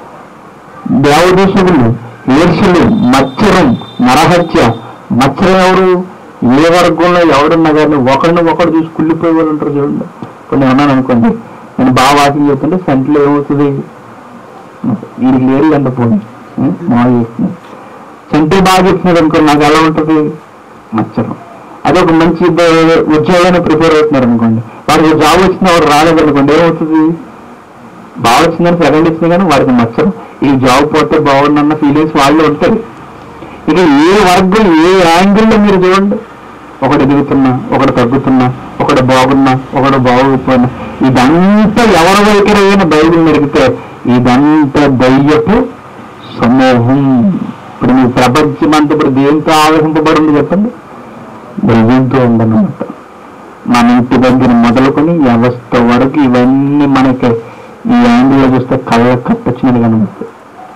దేవదూషకులు ఈర్షులు మత్సరం నరహత్య మత్సరం ఎవరు ఏ వర్గంలో ఎవడున్నా కానీ ఒకరిని ఒకడు చూసి కుళ్ళిపోయే వాళ్ళు ఉంటారు చూడండి ఇప్పుడు నేను అన్నాను అనుకోండి నేను బాగా వాకింగ్ చేస్తుంటే సెంట్లో ఏమవుతుంది వీడికి లేరు ఎంత పోనీ బాగా చేస్తున్నాడు సెంటర్ బాగా చేస్తున్నాడు అనుకో నాకు ఎలా ఉంటుంది మచ్చరం అదే ఒక మంచి ఉద్యోగ- ఉద్యోగాన్ని ప్రిపేర్ అవుతున్నారు అనుకోండి వాడికి జాబ్ వచ్చింది వాడు రాలేదు అనుకోండి ఏమవుతుంది బాగా వచ్చిందని సెకండ్ ఇచ్చింది కానీ వాడికి మచ్చరం ఈ జాబ్ పోతే బాగుందన్న ఫీలింగ్స్ వాళ్ళు ఉంటాయి ఇక ఏ వర్గం ఏ యాంగిల్లో మీరు చూడండి ఒకటి ఎదుగుతున్నా ఒకటి తగ్గుతున్నా ఒకటి బాగున్నా ఒకటి బాగోకపోయినా ఇదంతా ఎవరి వైఖరి అయిన బైబిల్ మెరిగితే ఇదంతా దయ్యపు సమూహం ఇప్పుడు మీ ప్రపంచం అంతా ఇప్పుడు దేంతో ఆవేశింపబడి ఉంది చెప్పండి దయ్యంతో ఉందన్నమాట మన ఇంటి దగ్గర మొదలుకొని వ్యవస్థ వరకు ఇవన్నీ మనకి ఈ యాంగిల్లో చూస్తే కళ్ళ కట్టొచ్చినది కనబడుతుంది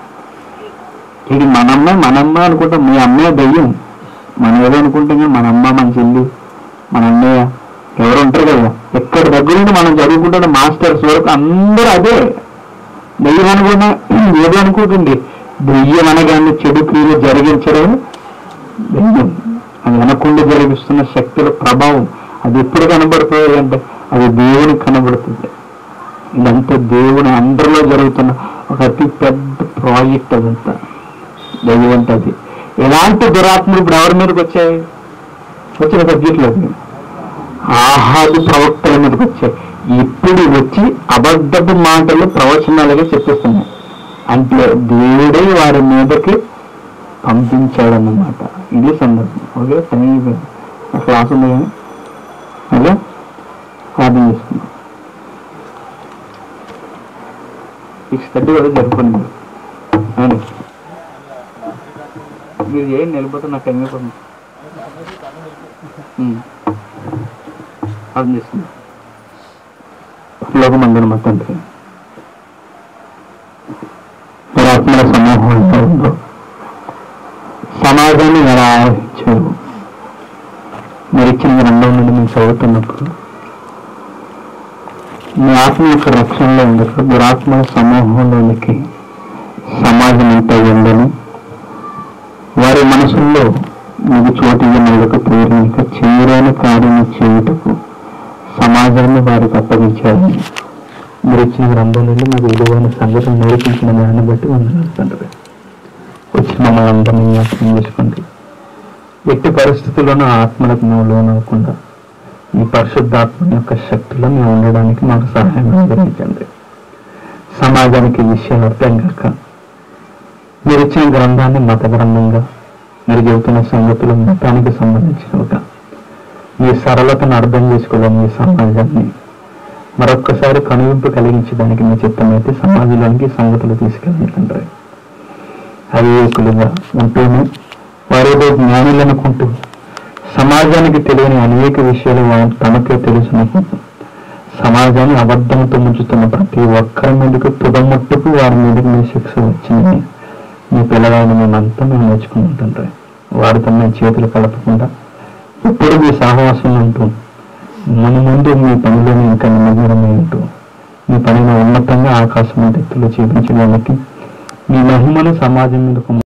ఇది మనమ్మ మనమ్మ అనుకుంటాం మీ అమ్మే దయ్యం మనం ఏదో అనుకుంటాం కానీ మన అమ్మ మన చెల్లి మన అన్నయ్య ఎవరు ఉంటారు కదా ఎక్కడ దగ్గర నుండి మనం చదువుకుంటున్న మాస్టర్స్ వరకు అందరూ అదే దయ్యం అనుకున్నా ఏదో అనుకోకండి దెయ్యం అనగానే చెడు క్రియలు జరిగించడం దెయ్యం అది అనకుండా జరిగిస్తున్న శక్తుల ప్రభావం అది ఎప్పుడు కనబడుతుంది అంటే అది దేవునికి కనబడుతుంది ఇదంతా దేవుని అందరిలో జరుగుతున్న ఒక అతి పెద్ద ప్రాజెక్ట్ అదంతా దైవం అంటే అది ఎలాంటి దురాత్మలు ఇప్పుడు ఎవరి మీదకి వచ్చాయి వచ్చిన సబ్జెక్టులోకి ఆహాది ప్రవక్తల మీదకి వచ్చాయి ఇప్పుడు వచ్చి అబద్ధపు మాటలు ప్రవచనాలుగా చెప్పిస్తున్నాయి అంటే దేవుడే వారి మీదకి పంపించాడన్నమాట ఇది సందర్భం ఓకే సమీపం క్లాస్ ఉంది కానీ ఓకే ప్రార్థన చేసుకుందాం సిక్స్ థర్టీ వరకు జరుపుకోండి మీరు. అవును మీరు ఏం నిలబడితే నాకు అయిపోతుంది ప్రార్థన చేసుకుందాం లోక మందిరం మా తండ్రి మరి ఆత్మల సమూహం ఎంత ఉందో సమాజాన్ని ఎలా ఆలోచించారు మరి ఇచ్చిన గ్రంథం నుండి మేము చదువుతున్నప్పుడు మీ ఆత్మ యొక్క రక్షణలో ఉండదు దురాత్మల సమూహంలోనికి సమాజం అంతా ఉందని వారి మనసుల్లో మీకు చోటు ఇవ్వలేకపోయారు ఇంకా చేయలేని కార్యం చేయుటకు సమాజాన్ని వారికి అప్పగించారని మీరు ఇచ్చిన గ్రంథం నుండి మీకు విలువైన సంగతిని నేర్పించిన దాన్ని బట్టి వందనాలు వచ్చి మమ్మల్ని అందరినీ జ్ఞాపకం చేసుకోండి ఎట్టి పరిస్థితుల్లోనూ ఆత్మలకు మేము లోనవ్వకుండా ఈ పరిశుద్ధాత్మ యొక్క శక్తిలో మేము ఉండడానికి మాకు సహాయం అనుగ్రహించండి సమాజానికి ఈ విషయాలు అర్థం కాక మీరు ఇచ్చిన గ్రంథాన్ని మత గ్రంథంగా మీరు చెబుతున్న సంగతులు మతానికి సంబంధించినవిగా మీ సరళతను అర్థం చేసుకోలేని ఈ సమాజాన్ని మరొక్కసారి కనువింపు కలిగించడానికి మీ చిత్తమైతే సమాజంలోనికి ఈ సంగతులు తీసుకెళ్ళండి తండ్రి అవివేకులుగా ఉంటూనే వారేదో జ్ఞానులు అనుకుంటూ సమాజానికి తెలియని అనేక విషయాలు వా- తమకే తెలుసునుకుంటూ సమాజాన్ని అబద్ధంతో ముంచుతున్న ప్రతి ఒక్కరి మీదకు తుదముట్టుకు వారి మీదకి మీ శిక్ష వచ్చింది మీ పిల్లవాడిని మేమంతా మేము నేర్చుకుంటుంటాం వారితో మేము చేతులు కలపకుండా ఇప్పుడు మీ సహవాసం ఉంటూ మన ముందు మీ పనిలోనే ఇంకా నిమగ్నమై ఉంటూ మీ పనిని ఉన్నతంగా ఆకాశం ఎత్తులో చూపించడానికి మీ మహిమను సమాజం మీదకు